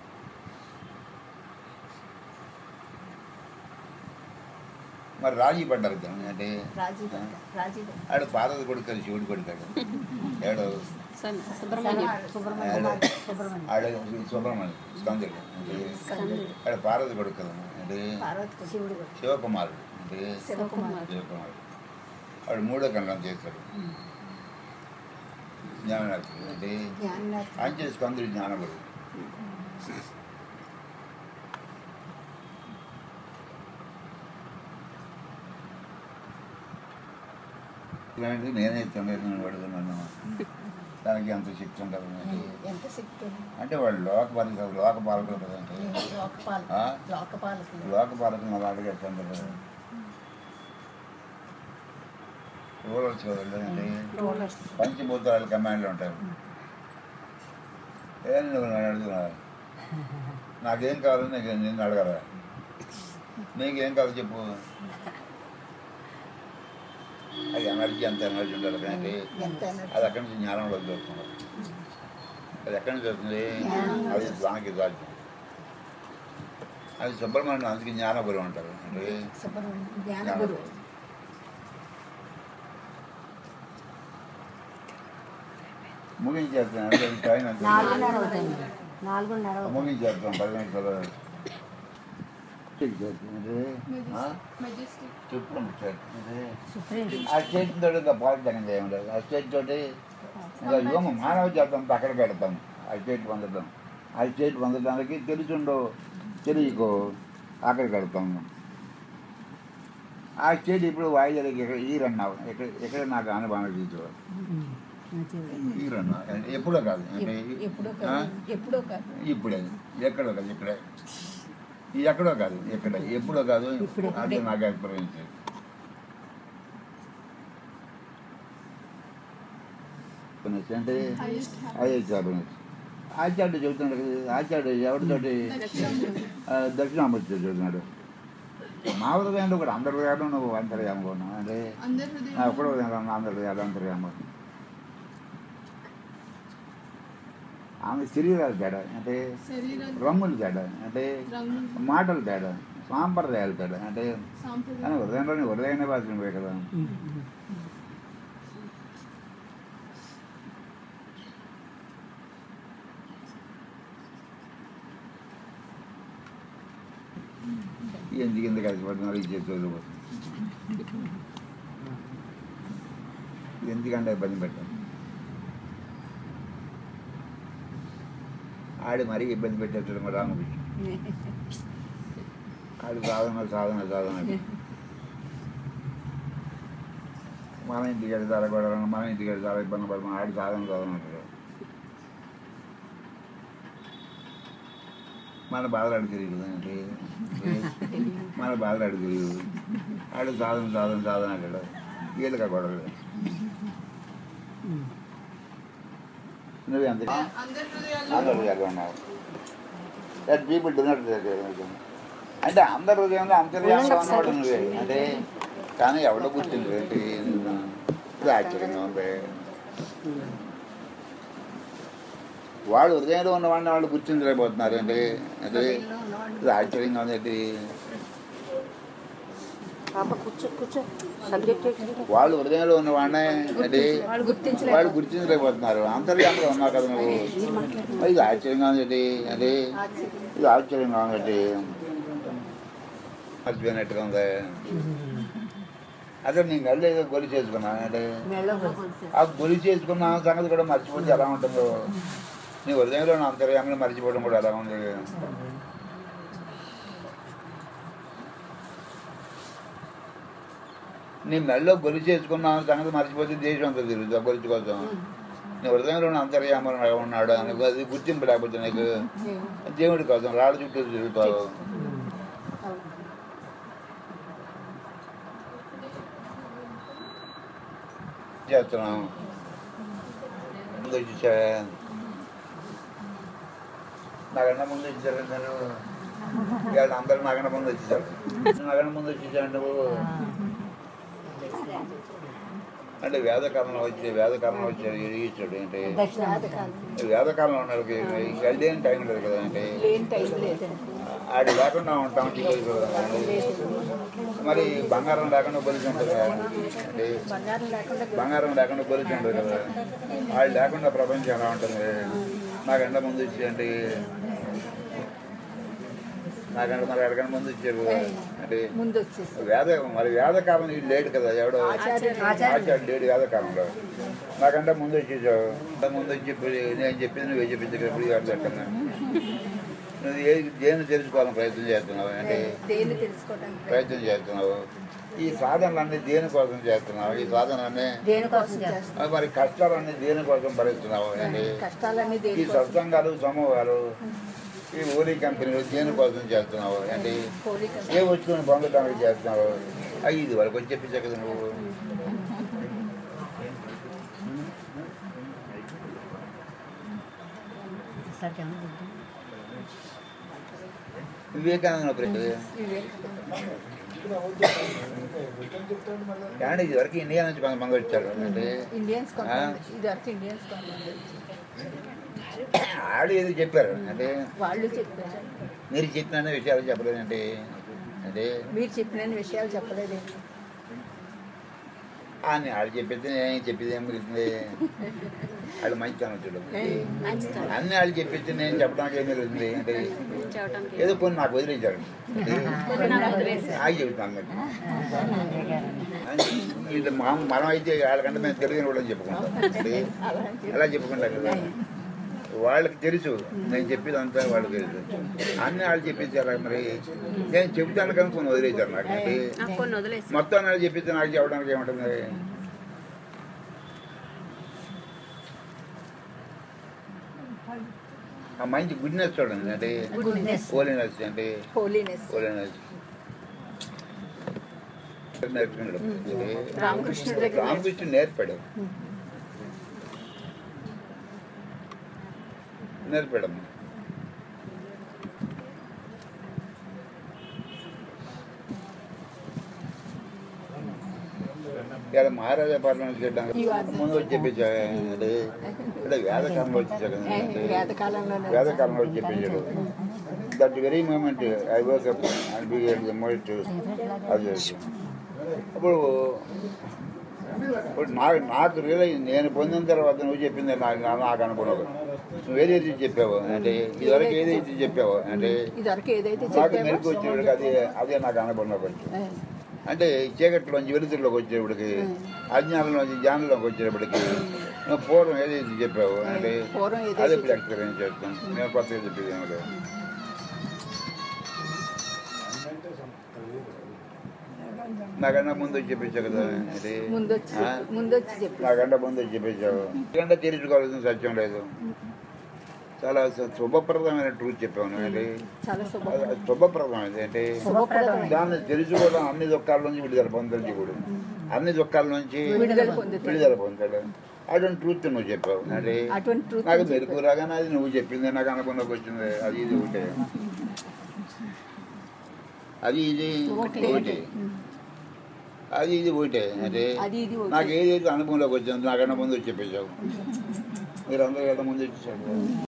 మరి రాజీ పడ్డారు ఇద్దరు అంటే రాజీ భర్త, రాజీ భర్త. ఆడు పార్వతి కొడుకు శివుడు కొడుకాడు ఏడు సుబ్రహ్మణ్యం సుబ్రహ్మణ్యం ఆడు సుబ్రహ్మణ్యం ఆడు సుబ్రహ్మణ్యం స్కందుడు అంటే స్కందుడు ఆడు పార్వతి కొడుకు కదా అంటే పార్వతి శివుడు కూడా. శివకుమారుడు అంటే శివకుమార్ శివకుమారుడు వాడు మూడో కళ్ళం చేస్తాడు జ్ఞాననాథుడు అంటే జ్ఞాననాథ్ ఆయన చేసి స్కందుడు జ్ఞానగుడు ఇలాంటి నేనే ఇస్తాను నేను పడుతున్నాను దానికి ఎంత శక్తి ఉంటుంది అంటే ఎంత శక్తి ఉంది. అంటే వాళ్ళు లోక పరిస్థితులు లోక పాలకులు కదంటే లోకపాల ఆ? లోకపాలకులు లోక పాలకులు అలా అడిగేస్తాను కదా రూరల్స్ కదండి అంటే రోలర్స్ పంచభూతాలు కమాండ్లు ఉంటాయి ఏం నువ్వు నన్ను అడుగుతున్నా నాకేం కావాలో నీకు నిన్ను అడగరా నీకేం కావాలో చెప్పు అది ఎనర్జీ అంత ఎనర్జీ ఉండాలి కానీ ఎంత ఎనర్జీ అది ఎక్కడి నుంచి జ్ఞానంలో దొరుకుతుంది అది ఎక్కడి నుంచి దొరుకుతుంది అది దానికి సాధ్యం అది సుబ్రహ్మణ్యం అందుకే జ్ఞానపురం అంటారు అంటే సుబ్రహ్మణ్యం జ్ఞానగురు ముగించేస్తాను అంటే అది టైం ఎంత నాలుగున్నర అవుతుంది నాలుగున్నర అవుతుంది ముగించేస్తాం పది నిమిషాలు అంటే ఆ? మెజెస్టిక్ చెప్పుకోండి సార్ అంటే సుప్రీం ఆ స్టేట్ తోటి ఇంకా పాలిటెక్నిక్ ఏమి లేదు ఆ స్టేట్ తోటి ఇంకా యువమ మానవ జాతం అక్కడ పెడతాం ఆ స్టేట్ పొందడం ఆ స్టేట్ పొందడానికి తెలుసుండో తెలియకో అక్కడ పెడతాం ఆ స్టేట్ ఇప్పుడు వాయిదాలకి ఇక్కడ ఈ రన్నావు ఇక్కడ ఇక్కడ నాకు అనుభవం తీసుకో ఈ రన్నా ఎప్పుడో కాదు అంటే ఎప్పుడో ఆ? కాదు ఎప్పుడో కాదు ఇప్పుడే ఎక్కడో కాదు ఇక్కడే ఇది ఎక్కడో కాదు ఇక్కడ ఎప్పుడో కాదు అదే నాకు ఎక్స్పీరియన్స్ అంటే హైయెస్ట్ అదే ఎక్స్పీరియన్స్ ఆచార్యుడు చెబుతున్నాడు కదా ఆచార్యుడు ఎవరితోటి ఆ, దక్షిణామూర్తి చెబుతున్నాడు మా హృదయంలో కూడా అందరి హృదయాలు నువ్వు అంతర్యామ ఉన్నావు అంటే అందరి నా హృదయం ఒక్కడో హృదయం అందరి హృదయాలు అంతర్యామ ఆమె శరీరాలు తేడా అంటే శరీర రంగులు తేడా అంటే రంగు మాటలు తేడా సాంప్రదాయాలు తేడా అంటే కానీ సాంప్రదాయం హృదయంలోని హృదయనే భాషను పోయి కదా ఎందుకు ఎందుకు కలిసి పడుతున్నారు ఇది చేసి వదిలిపోతుంది ఎందుకంటే ఇబ్బంది పెట్టాను ఆడి మరీ ఇబ్బంది పెట్టేస్తాడు మా రామకృష్ణ ఆడి సాధన సాధన సాధన మన ఇంటికి వెళ్ళి చాలా గొడవ మన ఇంటికి వెళ్ళి చాలా ఇబ్బంది పడుతున్నాం ఆడి సాధన సాధన అంటారు మన బాధలు అడిగి తెలియదు అంటే మన బాధలు అడిగి తెలియదు ఆడు సాధన సాధన సాధన అంటాడు వీళ్ళకి గొడవలు నువ్వు ఎంత అందరి హృదయాల్లో అందరు హృదయాలు ఉన్నావు దట్ పీపుల్ డు నాట్ అంటే అందరు హృదయంలో అంతర్యామంలో ఉన్నవాడు నువ్వే అంటే కానీ ఎవడో గుర్తింది ఏంటి ఇది ఆశ్చర్యంగా ఉంది వాళ్ళు హృదయంలో ఉన్న వాడిని వాళ్ళు గుర్తించలేకపోతున్నారు అంటే అంటే హృదయంలో ఉన్నవాడిని ఇది ఆశ్చర్యంగా ఉందండి పాప కూర్చో కూర్చో సబ్జెక్ట్ ఏంటి? వాళ్ళు హృదయంలో ఉన్న వాడినే అంటే వాళ్ళు గుర్తించలేదు వాళ్ళు గుర్తించలేకపోతున్నారు అంతర్యాములు ఉన్నారు కదా నువ్వు మరి ఇది ఆశ్చర్యంగా ఉందండి అంటే ఇది ఆశ్చర్యంగా ఉందండి మర్చిపోయినట్టుగా ఉంది అదే నేను గల్లి ఏదో గొలి చేసుకున్నా అంటే మెడలో గొలుసు. ఆ గొలి చేసుకున్న సంగతి కూడా మర్చిపోతే ఎలా ఉంటుందో నీ హృదయంలో ఉన్న అంతర్యామిని మర్చిపోవడం కూడా ఎలా ఉంది నీ మెడలో గొలి చేసుకున్న సంగతి మర్చిపోతే దేశం అంతా తిరుగుతుంది ఆ గొలుసు కోసం నీ హృదయంలో ఉన్న అంతర్యామం ఉన్నాడు అని అది గుర్తింపు లేకపోతే నీకు దేవుడి కోసం రాళ్ళ చుట్టూ తిరుగుతావు చేస్తున్నాం ముందు వచ్చేసా నాకన్నా ముందు వచ్చేసారు అందరూ ఇవాళ అందరూ నాకన్నా ముందు వచ్చేసారు నాకన్నా ముందు వచ్చేసారు నువ్వు అంటే వేదకాలంలో వచ్చి వేదకాలంలో వచ్చారు ఈశ్వరుడు ఏంటి దక్షిణ వేదకాలంలో ఉన్నాడు వెళ్ళేం టైం లేదు కదా అంటే లేని టైం లేదండి ఆడు లేకుండా ఉంటాం చిక్కులు కదా అండి. మరి బంగారం లేకుండా బలిసి ఉంటుంది కదా అంటే బంగారం లేకుండా బంగారం లేకుండా బలిసి ఉంటుంది కదా వాళ్ళు లేకుండా ప్రపంచం ఎలా ఉంటుంది నాకంటే ముందు ఇచ్చేయండి నాకంటే మరి ఎడకంటే ముందు ఇచ్చారు కదా అంటే ముందు వచ్చేసి వేద మరి వేదకాలం వీడు లేడు కదా ఎవడో ఆచార్యుడు లేడు వేదకాలంలో నాకంటే ముందు వచ్చేసావు ముందు వచ్చి ఇప్పుడు నేను చెప్పింది నువ్వే చెప్పింది ఇక్కడ ఇప్పుడు కాదు ఎక్కడన్నా. నువ్వు ఏ దేన్ని తెలుసుకోవాలని ప్రయత్నం చేస్తున్నావు అంటే దేన్ని తెలుసుకోవడానికి ప్రయత్నం చేస్తున్నావు ఈ సాధనలన్నీ దేనికోసం చేస్తున్నావు ఈ సాధనలన్నీ దేనికోసం చేస్తాం ఆ మరి కష్టాలన్నీ దేనికోసం భరిస్తున్నావు అంటే కష్టాలన్నీ ఈ దేని సత్సంగాలు సమూహాలు ఈ ఓలీ కంపెనీలు దేనికోసం చేస్తున్నావు అంటే కోరిక ఏ వస్తువుని పొందడానికి చేస్తున్నావు అవి ఇది వరకు వచ్చి చెప్పించా కదా నువ్వు సత్యం వివేకానంద ప్రశ్న కానీ ఇది వరకు ఇండియా నుంచి కొంతమంది వచ్చారు అంటే ఇండియన్స్ కొంతమంది ఇది వరకు ఇండియన్స్ కొంతమంది ఆడు ఏదో చెప్పారు అంటే వాళ్ళు చెప్పారు మీరు చెప్పిన విషయాలు చెప్పలేదంటే అంటే మీరు చెప్పిన విషయాలు చెప్పలేదు అని ఆడు చెప్పేది నేను చెప్పేది ఏం మిగులుతుంది ఆడు మంచి అనొచ్చుడు అన్ని వాళ్ళు చెప్పేది నేను చెప్పడానికి ఏం మిగులుతుంది అంటే ఏదో కొన్ని నాకు వదిలేశారు ఆగి చెబుతాను మీకు. ఇది మా మనం అయితే వాళ్ళకంటే మేము తెలుగు కూడా చెప్పుకుంటాం అంటే అలా చెప్పుకుంటాం కదా వాళ్ళకి తెలుసు నేను చెప్పేది అంతా వాళ్ళకి తెలుసు అన్ని వాళ్ళు చెప్పేసారు మరి నేను చెబుతాను కానీ కొన్ని వదిలేశారు నాకు అంటే కొన్ని వదిలేసి మొత్తం వాళ్ళు చెప్పిస్తే నాకు చెప్పడానికి ఏముంటుంది ఆ మంచి గుడ్నెస్ చూడండి అంటే గుడ్నెస్ హోలీనెస్ అంటే హోలీనెస్ హోలీనెస్ నేర్చుకున్నాడు అంటే రామకృష్ణుడి దగ్గర రామకృష్ణుడు నేర్పాడు నేర్పాడమ్మా ఇలా మహారాజా పార్లమెంట్ చేయడానికి ముందు వచ్చి చెప్పేసాడు అంటే అంటే వేదకాలంలో వచ్చేసాడు అంటే వేదకాలంలోనే వేదకాలంలో వచ్చి చెప్పేసాడు that very moment I work up and be the most అది అప్పుడు ఇప్పుడు నాకు నాకు రియలైజ్ నేను పొందిన తర్వాత నువ్వు చెప్పింది నాకు నాకు అనుకున్నావు నువ్వు ఏదైతే చెప్పావు అంటే ఇదివరకు ఏదైతే చెప్పావు అంటే ఇది వరకు ఏదైతే నాకు చెప్పామో మెరుగు వచ్చేవాడికి అదే అదే నాకు అనుకున్న కొంచెం అంటే చీకట్లోంచి వెలుతురులోకి వచ్చేప్పటికి అజ్ఞానంలోంచి జ్ఞానంలోకి వచ్చేటప్పటికి నువ్వు పూర్వం ఏదైతే చెప్పావు అంటే పూర్వం అదే ఏదైతే ఇప్పుడు ఎక్స్పీరియన్స్ చేస్తాం నేను కొత్తగా చెప్పేది ఏమి లేదు నాకన్నా ముందు వచ్చి చెప్పేసావు కదా అది ముందు వచ్చి ఆ? ముందు వచ్చి చెప్పి నాకంటే ముందు వచ్చి చెప్పేసావు ఎందుకంటే తెలుసుకోవాల్సిన సత్యం లేదు చాలా సు- శుభప్రదమైన ట్రూత్ చెప్పావు నువ్వు ఏంటి చాలా శుభ అది శుభప్రదమైనది అంటే శుభప్రదమైన దాన్ని తెలుసుకోవడం అన్ని దుఃఖాల నుంచి విడుదల పొందాలి జీవుడు అన్ని దుఃఖాల నుంచి విడుదల పొందుతాడు. విడుదల పొందాడు అటువంటి ట్రూత్ నువ్వు చెప్పావు అంటే అటువంటి truth నాకు నువ్వు మెరుపు రాగానే అది నువ్వు చెప్పింది నాకు అనుకున్నకు వచ్చింది అది ఇది ఒకటే అది ఇది ఒకటి అది ఇది ఒకటే అంటే అది ఇది ఒకటే. నాకు ఏదైతే అనుభవంలోకి వచ్చిందో నాకన్నా ముందు వచ్చి చెప్పేశావు మీరు అందరూ కదా ముందు వచ్చేసాడు